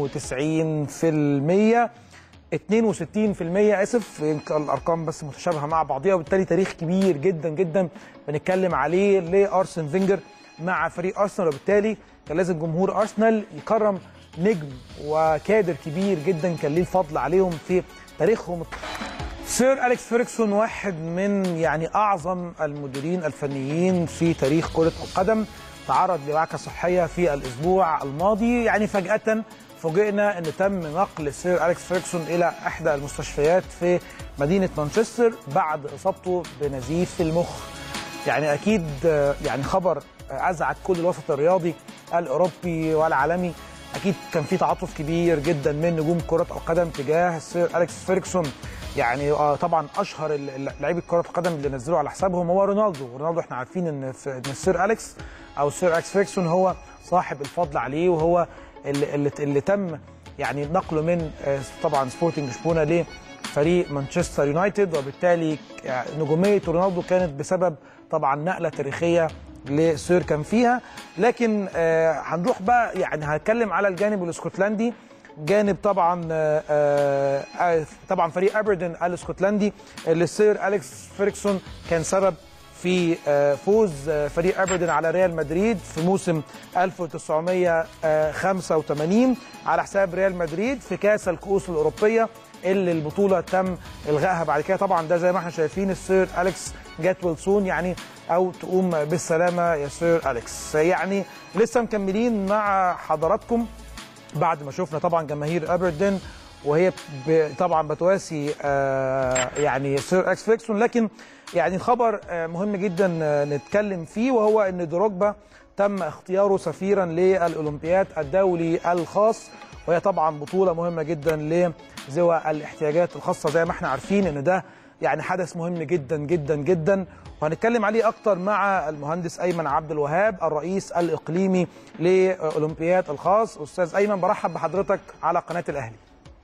92% 62% اسف الارقام بس متشابهه مع بعضها وبالتالي تاريخ كبير جدا جدا بنتكلم عليه لارسن فينجر مع فريق ارسنال وبالتالي كان لازم جمهور ارسنال يكرم نجم وكادر كبير جدا كان ليه الفضل عليهم في تاريخهم سير اليكس فيركسون واحد من يعني اعظم المديرين الفنيين في تاريخ كره القدم تعرض لوعكه صحيه في الاسبوع الماضي يعني فجاه فوجئنا ان تم نقل سير اليكس فيركسون الى احدى المستشفيات في مدينه مانشستر بعد اصابته بنزيف في المخ يعني اكيد يعني خبر ازعج كل الوسط الرياضي الاوروبي والعالمي اكيد كان في تعاطف كبير جدا من نجوم كره القدم تجاه السير اليكس فيركسون يعني آه طبعا اشهر لعيبه كره القدم اللي نزلوا على حسابهم هو رونالدو رونالدو احنا عارفين ان ان السير اليكس او السير اليكس فيركسون هو صاحب الفضل عليه وهو اللي, اللي, اللي تم يعني نقله من طبعا سبورتنج لشبونه لفريق مانشستر يونايتد وبالتالي نجوميه رونالدو كانت بسبب طبعا نقله تاريخيه لسير كان فيها لكن آه هنروح بقى يعني هنتكلم على الجانب الاسكتلندي جانب طبعا آه آه طبعا فريق ابردن الاسكتلندي اللي السير اليكس فيركسون كان سبب في فوز فريق ابردن على ريال مدريد في موسم 1985 على حساب ريال مدريد في كاس الكؤوس الاوروبيه اللي البطوله تم الغائها بعد كده طبعا ده زي ما احنا شايفين السير اليكس جات ويل يعني او تقوم بالسلامه يا سير اليكس يعني لسه مكملين مع حضراتكم بعد ما شفنا طبعا جماهير ابردن وهي طبعا بتواسي يعني سير اليكس فيكسون لكن يعني خبر مهم جدا نتكلم فيه وهو ان دروجبا تم اختياره سفيرا للاولمبياد الدولي الخاص وهي طبعا بطوله مهمه جدا لذوي الاحتياجات الخاصه زي ما احنا عارفين ان ده يعني حدث مهم جدا جدا جدا وهنتكلم عليه اكتر مع المهندس ايمن عبد الوهاب الرئيس الاقليمي لاولمبياد الخاص استاذ ايمن برحب بحضرتك على قناه الاهلي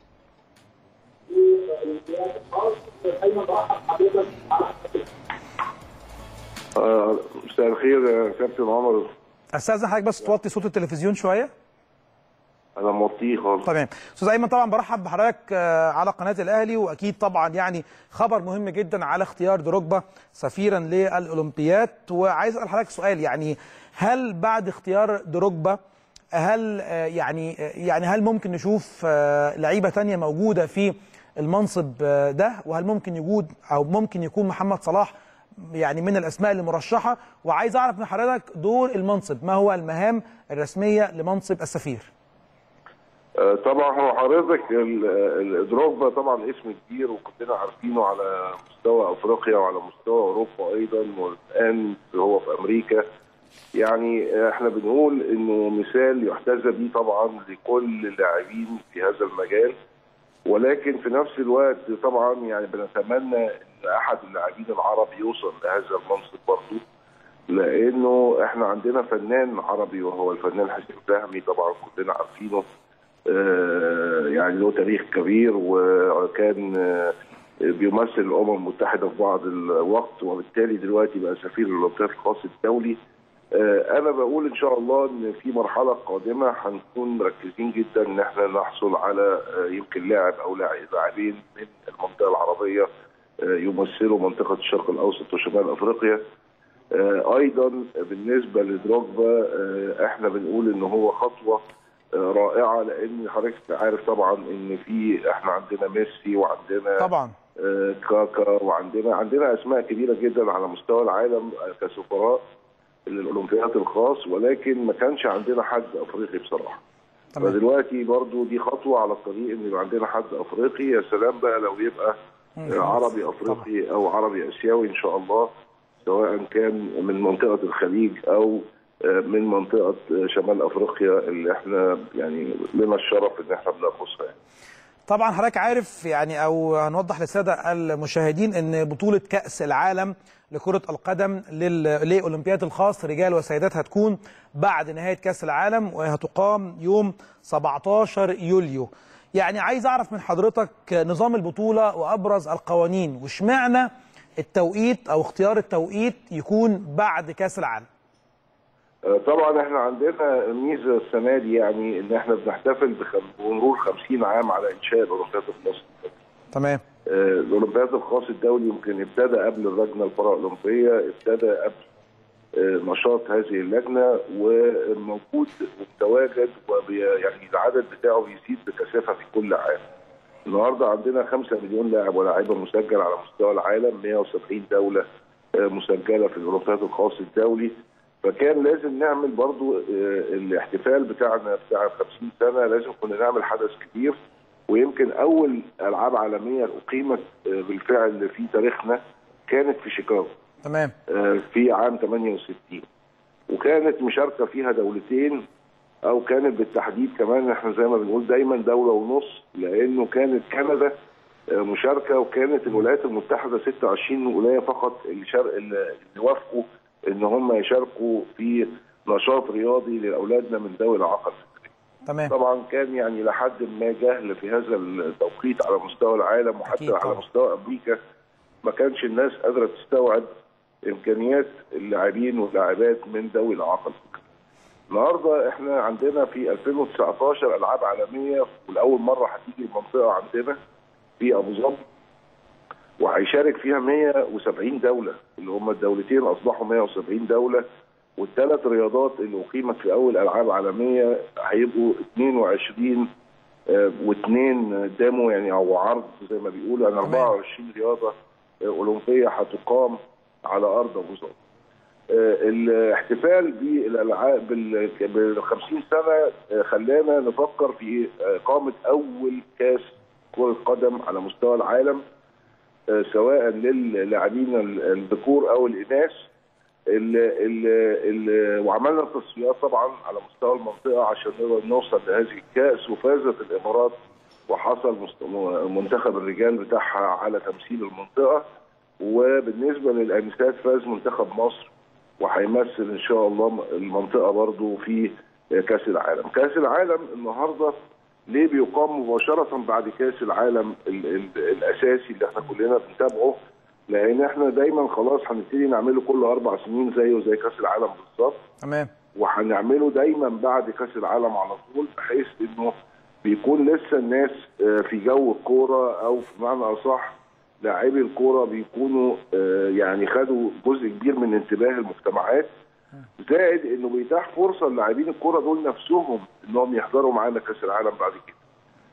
مساء الخير يا كابتن عمر استاذن حضرتك بس توطي صوت التلفزيون شويه انا موطيه خالص تمام استاذ ايمن طبعا برحب بحضرتك على قناه الاهلي واكيد طبعا يعني خبر مهم جدا على اختيار دروجبا سفيرا للاولمبياد وعايز اسال حضرتك سؤال يعني هل بعد اختيار دروجبا هل يعني يعني هل ممكن نشوف لعيبه تانية موجوده في المنصب آه، ده وهل ممكن يوجد او ممكن يكون محمد صلاح يعني من الاسماء المرشحه وعايز اعرف من حضرتك دور المنصب ما هو المهام الرسميه لمنصب السفير آه، طبعا هو حضرتك ال- ال- دروجبا طبعا اسم كبير وكلنا عارفينه على مستوى افريقيا وعلى مستوى اوروبا ايضا والان هو في امريكا يعني احنا بنقول انه مثال يحتذى به طبعا لكل اللاعبين في هذا المجال ولكن في نفس الوقت طبعا يعني بنتمنى ان احد اللاعبين العرب يوصل لهذا المنصب برضه لانه احنا عندنا فنان عربي وهو الفنان حسين فهمي طبعا كلنا عارفينه آه، يعني له تاريخ كبير وكان آه، بيمثل الامم المتحده في بعض الوقت وبالتالي دلوقتي بقى سفير الاولمبياد الخاص الدولي آه، انا بقول ان شاء الله ان في مرحله قادمه هنكون مركزين جدا ان احنا نحصل على آه، يمكن لاعب او لاعب- لاعبين من المنطقه العربيه آه، يمثلوا منطقه الشرق الاوسط وشمال افريقيا آه، ايضا بالنسبه لدروجبا آه، احنا بنقول ان هو خطوه آه، رائعه لان حضرتك عارف طبعا ان في احنا عندنا ميسي وعندنا طبعا آه، كاكا وعندنا عندنا اسماء كبيره جدا على مستوى العالم آه، كسفراء للاولمبياد الخاص ولكن ما كانش عندنا حد افريقي بصراحه تمام فدلوقتي برضو دي خطوه على الطريق ان يبقى عندنا حد افريقي يا سلام بقى لو يبقى آه، عربي افريقي او عربي اسيوي ان شاء الله سواء كان من منطقه الخليج او آه، من منطقه آه، شمال افريقيا اللي احنا يعني لنا الشرف ان احنا بناخذها يعني. طبعا حضرتك عارف يعني او هنوضح للساده المشاهدين ان بطوله كاس العالم لكره القدم لل- لاولمبياد الخاص رجال وسيدات هتكون بعد نهايه كاس العالم وهتقام يوم 17 يوليو يعني عايز اعرف من حضرتك نظام البطوله وابرز القوانين واشمعنى التوقيت او اختيار التوقيت يكون بعد كاس العالم آه، طبعا احنا عندنا ميزه السنه دي يعني ان احنا بنحتفل بخم- بمرور 50 عام على انشاء الاولمبياد الخاص تمام آه، الاولمبياد الخاص الدولي يمكن ابتدى قبل اللجنه البارالمبيه ابتدى قبل آه، نشاط هذه اللجنه وموجود ومتواجد وبي يعني العدد بتاعه بيزيد بكثافه في كل عام. النهارده عندنا 5 مليون لاعب ولاعيبه مسجل على مستوى العالم 170 دوله آه، مسجله في الاولمبياد الخاص الدولي فكان لازم نعمل برضو آه، الاحتفال بتاعنا بتاع 50 سنه لازم كنا نعمل حدث كبير ويمكن اول العاب عالميه اقيمت آه، بالفعل في تاريخنا كانت في شيكاغو تمام آه، في عام 68 وكانت مشاركه فيها دولتين او كانت بالتحديد كمان احنا زي ما بنقول دايما دوله ونص لانه كانت كندا آه، مشاركه وكانت الولايات المتحده 26 ولايه فقط اللي, شار... اللي وافقوا ان هم يشاركوا في نشاط رياضي لاولادنا من ذوي الاعاقه تمام طبعا كان يعني لحد ما جهل في هذا التوقيت على مستوى العالم وحتى أكيد على طبعا. مستوى امريكا ما كانش الناس قادره تستوعب امكانيات اللاعبين واللاعبات من ذوي الاعاقه النهارده احنا عندنا في 2019 العاب عالميه ولاول مره هتيجي المنطقه عندنا في ابو ظبي وهيشارك فيها 170 دوله اللي هم الدولتين اصبحوا 170 دوله والثلاث رياضات اللي اقيمت في اول العاب عالميه هيبقوا 22 آه، واثنين ديمو يعني او عرض زي ما بيقولوا يعني تمام. 24 رياضه آه، اولمبيه هتقام على ارض ابو ظبي. آه، الاحتفال بالالعاب بال بال 50 سنه آه، خلانا نفكر في آه، اقامه اول كاس كره قدم على مستوى العالم آه، سواء للاعبين ال- الذكور او الاناث ال ال ال وعملنا تصفيات طبعا على مستوى المنطقه عشان نقدر نوصل لهذه الكاس وفازت الامارات وحصل مست- م- منتخب الرجال بتاعها على تمثيل المنطقه وبالنسبه للانسات فاز منتخب مصر وهيمثل ان شاء الله المنطقه برضو في كاس العالم. كاس العالم النهارده ليه بيقام مباشره بعد كاس العالم ال ال الاساسي اللي احنا كلنا بنتابعه لان احنا دايما خلاص هنبتدي نعمله كل اربع سنين زيه زي كاس العالم بالظبط تمام وهنعمله دايما بعد كاس العالم على طول بحيث انه بيكون لسه الناس آه، في جو الكوره او في معنى اصح لاعبي الكوره بيكونوا آه، يعني خدوا جزء كبير من انتباه المجتمعات زائد انه بيتاح فرصه للاعبين الكوره دول نفسهم انهم يحضروا معانا كاس العالم بعد كده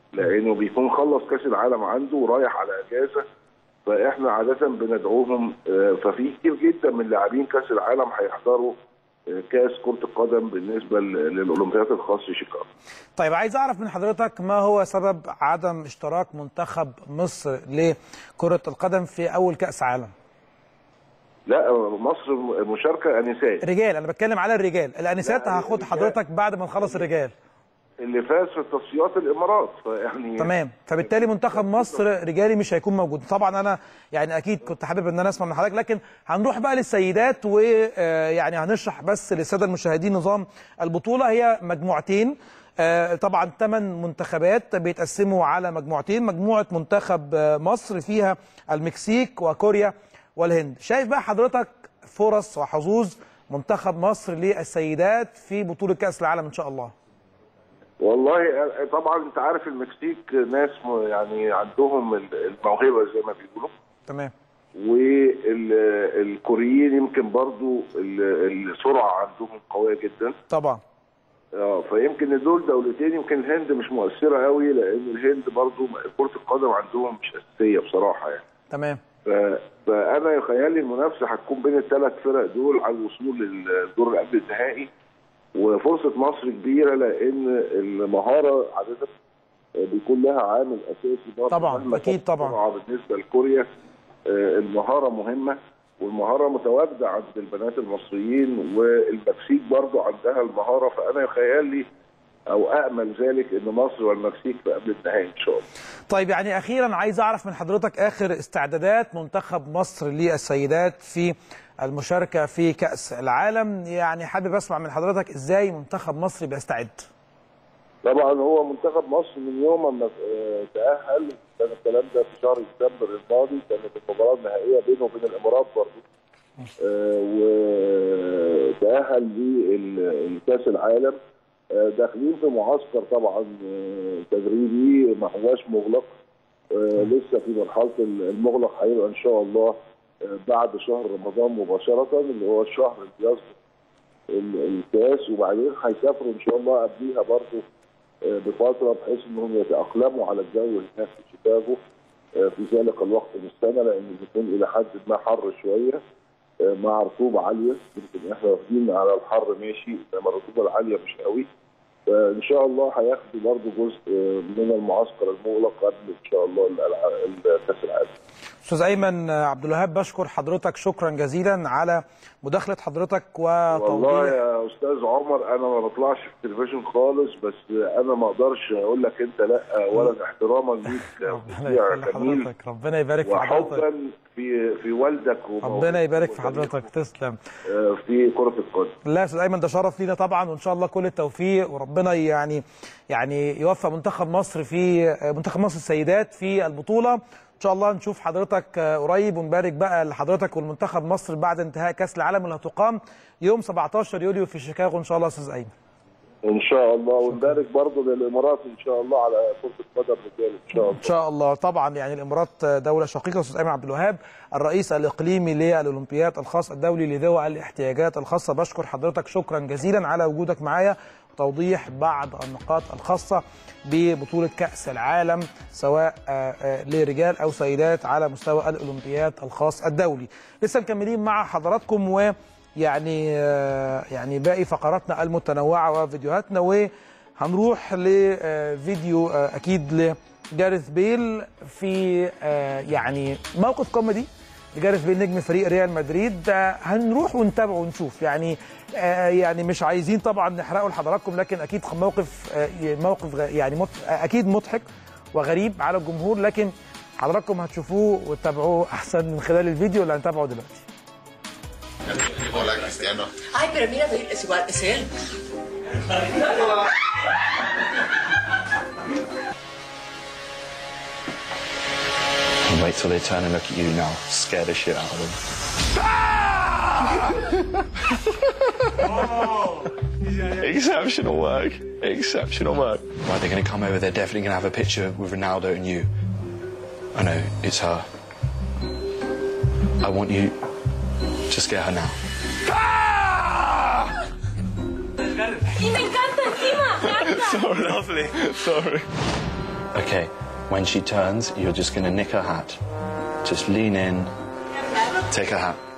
لانه بيكون خلص كاس العالم عنده ورايح على اجازه فاحنا عاده بندعوهم آه، ففي كتير جدا من لاعبين كاس العالم هيحضروا آه، كاس كره القدم بالنسبه ل- للاولمبياد الخاص في شيكاغو طيب عايز اعرف من حضرتك ما هو سبب عدم اشتراك منتخب مصر لكرة القدم في اول كأس عالم لا مصر مشاركه انسات رجال انا بتكلم على الرجال الانسات لا، هاخد الرجال. حضرتك بعد ما نخلص الرجال اللي فاز في التصفيات الامارات فيعني تمام فبالتالي منتخب مصر رجالي مش هيكون موجود طبعا انا يعني اكيد كنت حابب ان انا اسمع من حضرتك لكن هنروح بقى للسيدات ويعني هنشرح بس للساده المشاهدين نظام البطوله هي مجموعتين آه، طبعا ثمان منتخبات بيتقسموا على مجموعتين مجموعه منتخب آه، مصر فيها المكسيك وكوريا والهند شايف بقى حضرتك فرص وحظوظ منتخب مصر للسيدات في بطوله كاس العالم ان شاء الله والله آه، طبعا انت عارف المكسيك ناس م- يعني عندهم ال- الموهبه زي ما بيقولوا تمام والكوريين يمكن برضو ال- السرعه عندهم قويه جدا طبعا اه فيمكن دول دولتين يمكن الهند مش مؤثره قوي لان الهند برضو كره القدم عندهم مش اساسيه بصراحه يعني تمام ف... فانا يخيل المنافسه هتكون بين الثلاث فرق دول على الوصول للدور اللي قبل النهائي وفرصه مصر كبيره لان المهاره عاده بيكون لها عامل اساسي برضه طبعاً، مهما أكيد كانت طبعاً. السرعة بالنسبه لكوريا آه، المهاره مهمه والمهاره متواجده عند البنات المصريين والمكسيك برضه عندها المهاره فانا يخيل لي او امل ذلك ان مصر والمكسيك في قبل النهائي ان شاء الله طيب يعني اخيرا عايز اعرف من حضرتك اخر استعدادات منتخب مصر للسيدات في المشاركه في كاس العالم يعني حابب اسمع من حضرتك ازاي منتخب مصر بيستعد طبعا هو منتخب مصر من يوم ما آه، تأهل كان الكلام ده في شهر ديسمبر الماضي كانت المباراة النهائية بينه وبين الإمارات برضه آه، وتأهل لكأس العالم آه، داخلين في معسكر طبعا آه، تدريبي ما هواش مغلق آه، لسه في مرحلة المغلق هيبقى إن شاء الله آه، بعد شهر رمضان مباشرة اللي هو الشهر اللي يسبق ال- الكاس وبعدين هيسافروا ان شاء الله قبليها برضه آه، بفتره بحيث انهم يتاقلموا على الجو هناك في شيكاغو آه، في ذلك الوقت من السنه لان بيكون الى حد ما حر شويه آه، مع رطوبه عاليه يمكن احنا واخدين على الحر ماشي انما الرطوبه العاليه مش قوي فان شاء الله هياخدوا برضه جزء آه، من المعسكر المغلق قبل ان شاء الله الألع- كاس العالم استاذ ايمن عبد الوهاب بشكر حضرتك شكرا جزيلا على مداخله حضرتك والله وتوضيح يا استاذ عمر انا ما بطلعش في التلفزيون خالص بس انا ما اقدرش اقول لك انت لا ولا احتراما ليك ربنا مذيع يخلي جميل حضرتك ربنا يبارك في حضرتك وحبا في في والدك ربنا يبارك في حضرتك تسلم آه، في كره القدم لا يا استاذ ايمن ده شرف لينا طبعا وان شاء الله كل التوفيق وربنا يعني يعني يوفق منتخب مصر في منتخب مصر السيدات في البطوله ان شاء الله نشوف حضرتك قريب ونبارك بقى لحضرتك والمنتخب مصر بعد انتهاء كاس العالم اللي هتقام يوم 17 يوليو في شيكاغو ان شاء الله يا استاذ ايمن ان شاء الله ونبارك برضه للامارات ان شاء الله على كره القدم رجال ان شاء الله ان شاء الله طبعا يعني الامارات دوله شقيقه استاذ ايمن عبد الوهاب الرئيس الاقليمي للاولمبياد الخاص الدولي لذوي الاحتياجات الخاصه بشكر حضرتك شكرا جزيلا على وجودك معايا وتوضيح بعض النقاط الخاصه ببطوله كاس العالم سواء آه، آه، لرجال او سيدات على مستوى الاولمبياد الخاص الدولي لسه مكملين مع حضراتكم و يعني آه، يعني باقي فقراتنا المتنوعه وفيديوهاتنا وهنروح لفيديو آه، اكيد لجاريث بيل في آه، يعني موقف كوميدي لجاريث بيل نجم فريق ريال مدريد آه، هنروح ونتابعه ونشوف يعني آه، يعني مش عايزين طبعا نحرقه لحضراتكم لكن اكيد موقف آه، موقف غ- يعني مت- اكيد مضحك وغريب على الجمهور لكن حضراتكم هتشوفوه وتتابعوه احسن من خلال الفيديو اللي هنتابعه دلوقتي Hola, Cristiano. Ay, pero mira, Bill, es igual, es él. And wait till they turn and look at you now. Scare the shit out of them. Exceptional work. Exceptional work. Right, they're going to come over. They're definitely going to have a picture with Ronaldo and you. I know, it's her. I want you to scare her now. Y me encanta encima. me encanta. so lovely. Sorry. Okay, when she turns, you're just going to nick her hat. Just lean in, take her hat.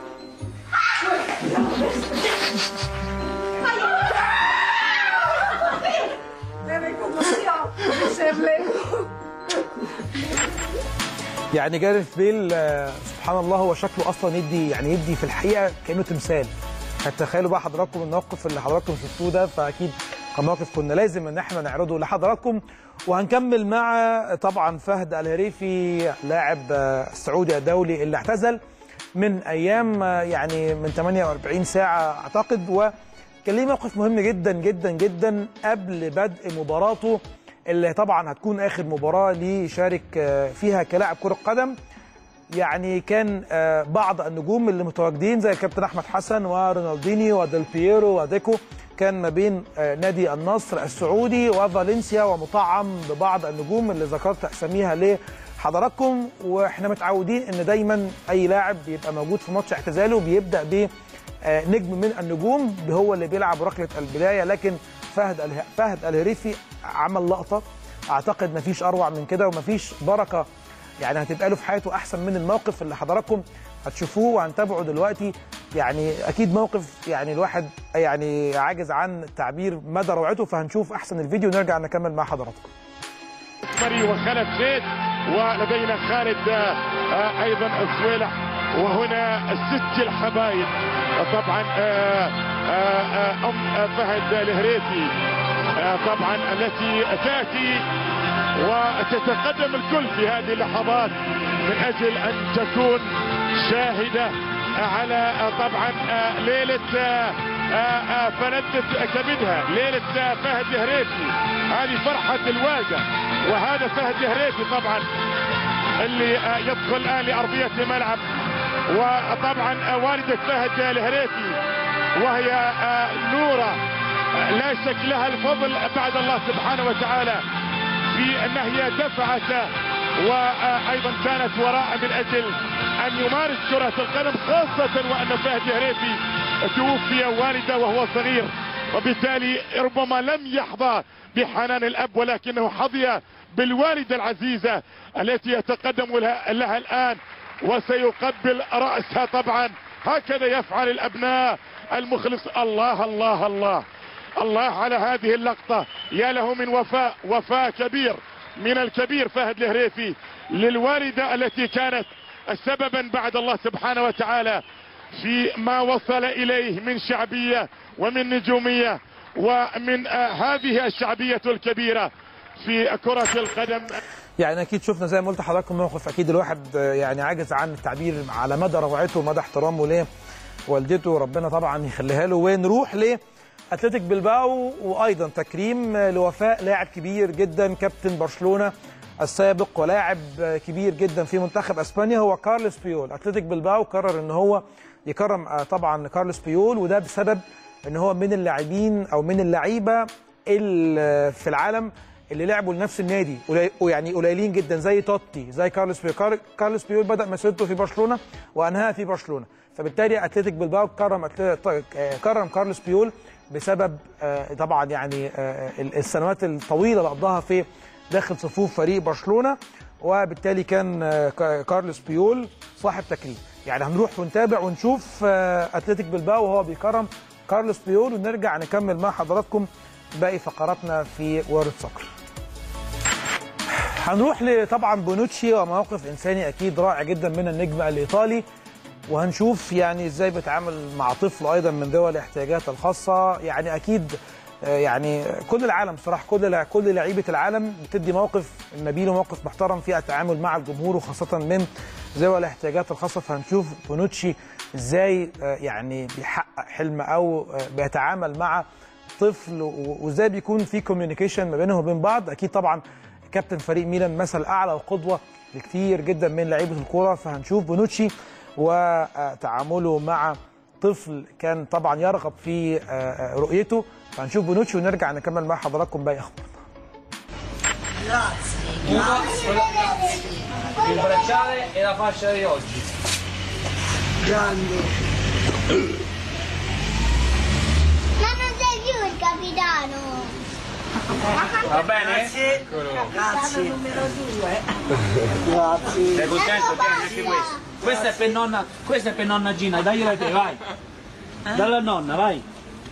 يعني جاريث بيل آه، سبحان الله هو شكله اصلا يدي يعني يدي في الحقيقه كانه تمثال تخيلوا بقى حضراتكم الموقف اللي حضراتكم شفتوه ده فاكيد كان موقف كنا لازم ان احنا نعرضه لحضراتكم وهنكمل مع طبعا فهد الهريفي لاعب آه، السعودي الدولي اللي اعتزل من ايام آه، يعني من 48 ساعه اعتقد وكان ليه موقف مهم جدا جدا جدا قبل بدء مباراته اللي طبعا هتكون اخر مباراه ليه يشارك آه، فيها كلاعب كره قدم يعني كان آه، بعض النجوم اللي متواجدين زي الكابتن احمد حسن ورونالدينيو وديل بييرو وديكو كان ما بين آه، نادي النصر السعودي وفالنسيا ومطعم ببعض النجوم اللي ذكرت اساميها لحضراتكم واحنا متعودين ان دايما اي لاعب بيبقى موجود في ماتش اعتزاله بيبدا ب آه، نجم من النجوم هو اللي بيلعب ركله البدايه لكن فهد اله... فهد الهريفي عمل لقطه اعتقد مفيش اروع من كده ومفيش بركه يعني هتبقى له في حياته احسن من الموقف اللي حضراتكم هتشوفوه وهنتابعه دلوقتي يعني اكيد موقف يعني الواحد يعني عاجز عن تعبير مدى روعته فهنشوف احسن الفيديو ونرجع نكمل مع حضراتكم مري وخالد زيد ولدينا خالد آه، آه، ايضا السويلح وهنا الست الحبايب طبعا آه، آه، آه، ام آه، فهد الهريفي آه، طبعا التي تاتي وتتقدم الكل في هذه اللحظات من اجل ان تكون شاهده على آه، طبعا آه، ليله آه، آه، آه، فلذة كبدها ليله آه، فهد الهريفي هذه فرحه الوالده وهذا فهد الهريفي طبعا اللي آه، يدخل الان لارضيه الملعب وطبعا آه، والده فهد الهريفي وهي آه، نوره آه، لا شك لها الفضل بعد الله سبحانه وتعالى في ان هي دفعت وايضا كانت وراء من اجل ان يمارس كره القدم خاصه وان فهد الهريفي توفي والده وهو صغير وبالتالي ربما لم يحظى بحنان الاب ولكنه حظي بالوالده العزيزه التي يتقدم لها, لها الان وسيقبل راسها طبعا هكذا يفعل الابناء المخلص الله الله الله الله على هذه اللقطة يا له من وفاء وفاء كبير من الكبير فهد الهريفي للوالدة التي كانت سببا بعد الله سبحانه وتعالى في ما وصل إليه من شعبية ومن نجومية ومن آه، هذه الشعبية الكبيرة في كرة القدم يعني اكيد شفنا زي ما قلت لحضراتكم موقف اكيد الواحد آه، يعني عاجز عن التعبير على مدى روعته ومدى احترامه لوالدته ربنا طبعا يخليها له ونروح لاتلتيك بلباو وايضا تكريم آه، لوفاء لاعب كبير جدا كابتن برشلونه السابق ولاعب آه، كبير جدا في منتخب اسبانيا هو كارلوس بيول اتلتيك بلباو قرر ان هو يكرم آه، طبعا كارلوس بيول وده بسبب ان هو من اللاعبين او من اللعيبه اللي في العالم اللي لعبوا لنفس النادي قلي- ويعني قليلين جدا زي توتي زي كارلوس بيول كار- كارلوس بيول بدا مسيرته في برشلونه وانهاها في برشلونه فبالتالي اتلتيك بلباو كرم أتل- آه، كرم كارلوس بيول بسبب آه، طبعا يعني آه، السنوات الطويله اللي قضاها في داخل صفوف فريق برشلونه وبالتالي كان آه، كا- كارلوس بيول صاحب تكريم يعني هنروح ونتابع ونشوف آه، اتلتيك بلباو وهو بيكرم كارلوس بيول ونرجع نكمل مع حضراتكم باقي فقراتنا في وورد سكر هنروح لطبعا بونوتشي وموقف انساني اكيد رائع جدا من النجم الايطالي وهنشوف يعني ازاي بيتعامل مع طفل ايضا من ذوي الاحتياجات الخاصه يعني اكيد آه، يعني كل العالم صراحه كل لع- كل لعيبه العالم بتدي موقف نبيل وموقف محترم في التعامل مع الجمهور وخاصه من ذوي الاحتياجات الخاصه فهنشوف بونوتشي ازاي آه، يعني بيحقق حلم او آه، بيتعامل مع طفل و- وازاي بيكون في كوميونيكيشن ما بينهم وبين بعض اكيد طبعا كابتن فريق ميلان مثل اعلى وقدوه لكثير جدا من لعيبه الكوره فهنشوف بونوتشي وتعامله مع طفل كان طبعا يرغب في آه، آه، رؤيته فهنشوف بونوتشي ونرجع نكمل مع حضراتكم باقي اخبارنا Il bracciale e la fascia di oggi. Ma non sei più il capitano! Va bene? Grazie. Grazie. numero due. Grazie. Sei contento? Tieni anche questo. Questa è per nonna, questa è per nonna Gina, dagliela a te, vai. Dalla nonna, vai.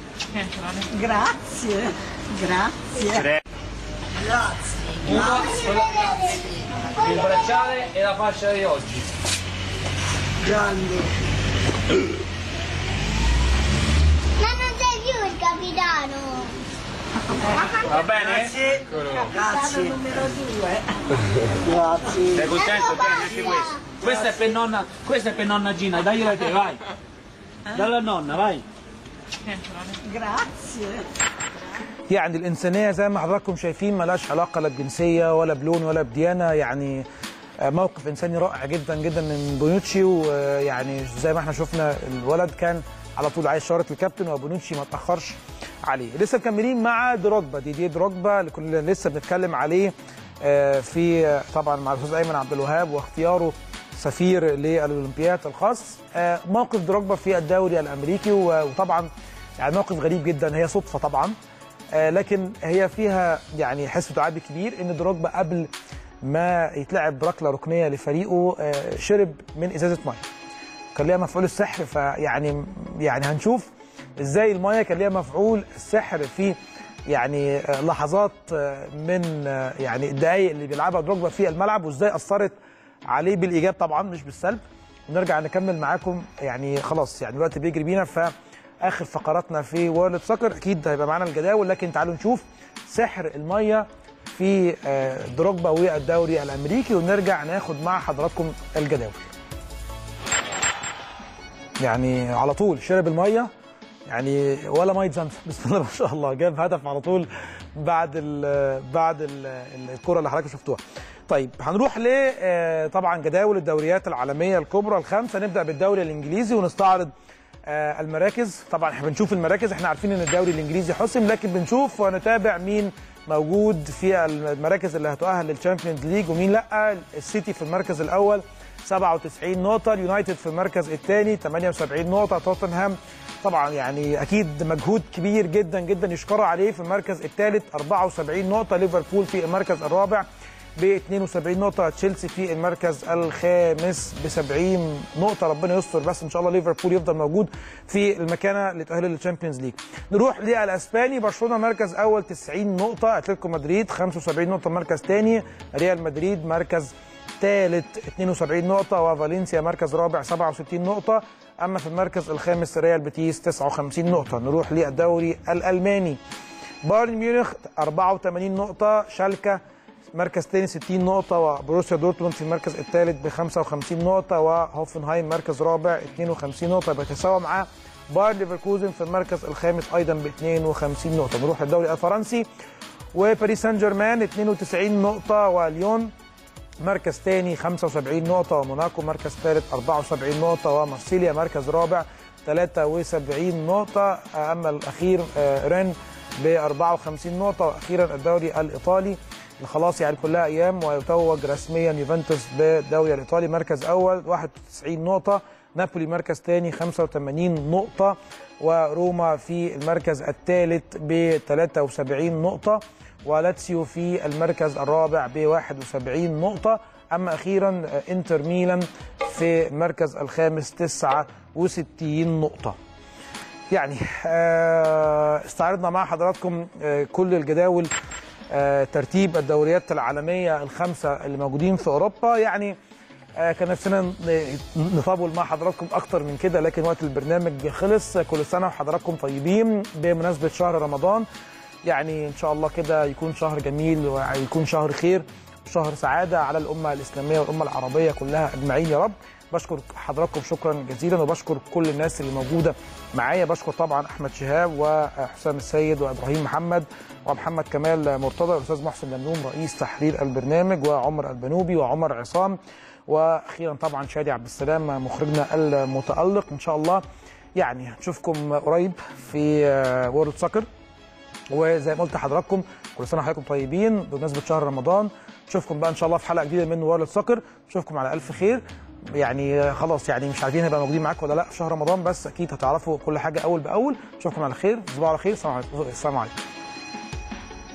Grazie. Grazie. Tre. Grazie. Uno, il bracciale e la fascia di oggi. Grande. Ma non sei più il capitano! Va bene? Grazie. Grazie. numero due. Grazie. Sei contento? Tieni anche questo. Questa è per nonna, questa è per nonna Gina, dagliela a te, vai. Dalla nonna, vai. Grazie. يعني الإنسانية زي ما حضراتكم شايفين ملاش علاقة لا بجنسية ولا بلون ولا بديانة يعني آه، موقف إنساني رائع جدا جدا من بونوتشي ويعني زي ما احنا شفنا الولد كان على طول عايز شارة الكابتن وبونوتشي ما تأخرش عليه لسه مكملين مع دروجبا دي دي دروجبا اللي كنا لسه بنتكلم عليه آه، في آه، طبعا مع الأستاذ أيمن عبد الوهاب واختياره سفير للأولمبياد الخاص آه، موقف دروجبا في الدوري الأمريكي و- وطبعا يعني موقف غريب جدا هي صدفة طبعا آه، لكن هي فيها يعني حسب تعبي كبير ان دروجبا قبل ما يتلعب ركله ركنيه لفريقه آه، شرب من ازازه ميه كان ليها مفعول السحر فيعني يعني هنشوف ازاي الميه كان ليها مفعول السحر في يعني آه، لحظات آه، من آه، يعني الدقائق اللي بيلعبها دروجبا في الملعب وازاي اثرت عليه بالايجاب طبعا مش بالسلب ونرجع نكمل معاكم يعني خلاص يعني الوقت بيجري بينا فاخر فقراتنا في وورلد سكر اكيد هيبقى معانا الجداول لكن تعالوا نشوف سحر الميه في آه، دروجبا والدوري الامريكي ونرجع ناخد مع حضراتكم الجداول يعني على طول شرب الميه يعني ولا ميه زمزم بسم الله ما شاء الله جاب هدف على طول بعد ال بعد ال الكره اللي حضراتكم شفتوها. طيب هنروح ل آه، طبعا جداول الدوريات العالميه الكبرى الخمسه نبدا بالدوري الانجليزي ونستعرض آه، المراكز طبعا احنا بنشوف المراكز احنا عارفين ان الدوري الانجليزي حسم لكن بنشوف ونتابع مين موجود في المراكز اللي هتؤهل للشامبيونز ليج ومين لا السيتي في المركز الاول 97 نقطة اليونايتد في المركز الثاني 78 نقطة توتنهام طبعا يعني اكيد مجهود كبير جدا جدا يشكر عليه في المركز الثالث 74 نقطة ليفربول في المركز الرابع ب 72 نقطة تشيلسي في المركز الخامس ب 70 نقطة ربنا يستر بس ان شاء الله ليفربول يفضل موجود في المكانة اللي تأهله للتشامبيونز ليج. نروح للاسباني برشلونة مركز اول 90 نقطة اتلتيكو مدريد 75 نقطة مركز ثاني ريال مدريد مركز ثالث 72 نقطة وفالنسيا مركز رابع 67 نقطة أما في المركز الخامس ريال بيتيس 59 نقطة نروح للدوري الألماني بايرن ميونخ 84 نقطة شالكة مركز ثاني 60 نقطة وبروسيا دورتموند في المركز الثالث ب 55 نقطة وهوفنهايم مركز رابع 52 نقطة بيتساوى مع باير ليفركوزن في المركز الخامس أيضا ب 52 نقطة نروح للدوري الفرنسي وباريس سان جيرمان 92 نقطة وليون مركز ثاني 75 نقطة وموناكو مركز ثالث 74 نقطة ومارسيليا مركز رابع 73 نقطة أما الأخير آه، رين ب 54 نقطة وأخيرا الدوري الإيطالي اللي خلاص يعني كلها أيام ويتوج رسميا يوفنتوس بالدوري الإيطالي مركز أول 91 نقطة نابولي مركز ثاني 85 نقطة وروما في المركز الثالث ب 73 نقطة ولاتسيو في المركز الرابع ب 71 نقطة أما أخيرا إنتر ميلان في المركز الخامس 69 نقطة يعني آه، استعرضنا مع حضراتكم آه، كل الجداول آه، ترتيب الدوريات العالمية الخمسة اللي موجودين في أوروبا يعني آه، كان نفسنا ن- نطول مع حضراتكم أكتر من كده لكن وقت البرنامج خلص كل سنة وحضراتكم طيبين بمناسبة شهر رمضان يعني إن شاء الله كده يكون شهر جميل ويكون شهر خير شهر سعادة على الأمة الإسلامية والأمة العربية كلها أجمعين يا رب بشكر حضراتكم شكرا جزيلا وبشكر كل الناس اللي موجودة معايا بشكر طبعا أحمد شهاب وحسام السيد وإبراهيم محمد ومحمد كمال مرتضى والأستاذ محسن لملوم رئيس تحرير البرنامج وعمر البنوبي وعمر عصام واخيرا طبعا شادي عبد السلام مخرجنا المتالق ان شاء الله يعني نشوفكم قريب في وورلد سكر وزي ما قلت لحضراتكم كل سنه وحضراتكم طيبين بمناسبه شهر رمضان نشوفكم بقى ان شاء الله في حلقه جديده من وورلد سكر نشوفكم على الف خير يعني خلاص يعني مش عارفين هنبقى موجودين معاكم ولا لا في شهر رمضان بس اكيد هتعرفوا كل حاجه اول باول نشوفكم على خير تصبحوا على خير السلام عليكم السلام عليكم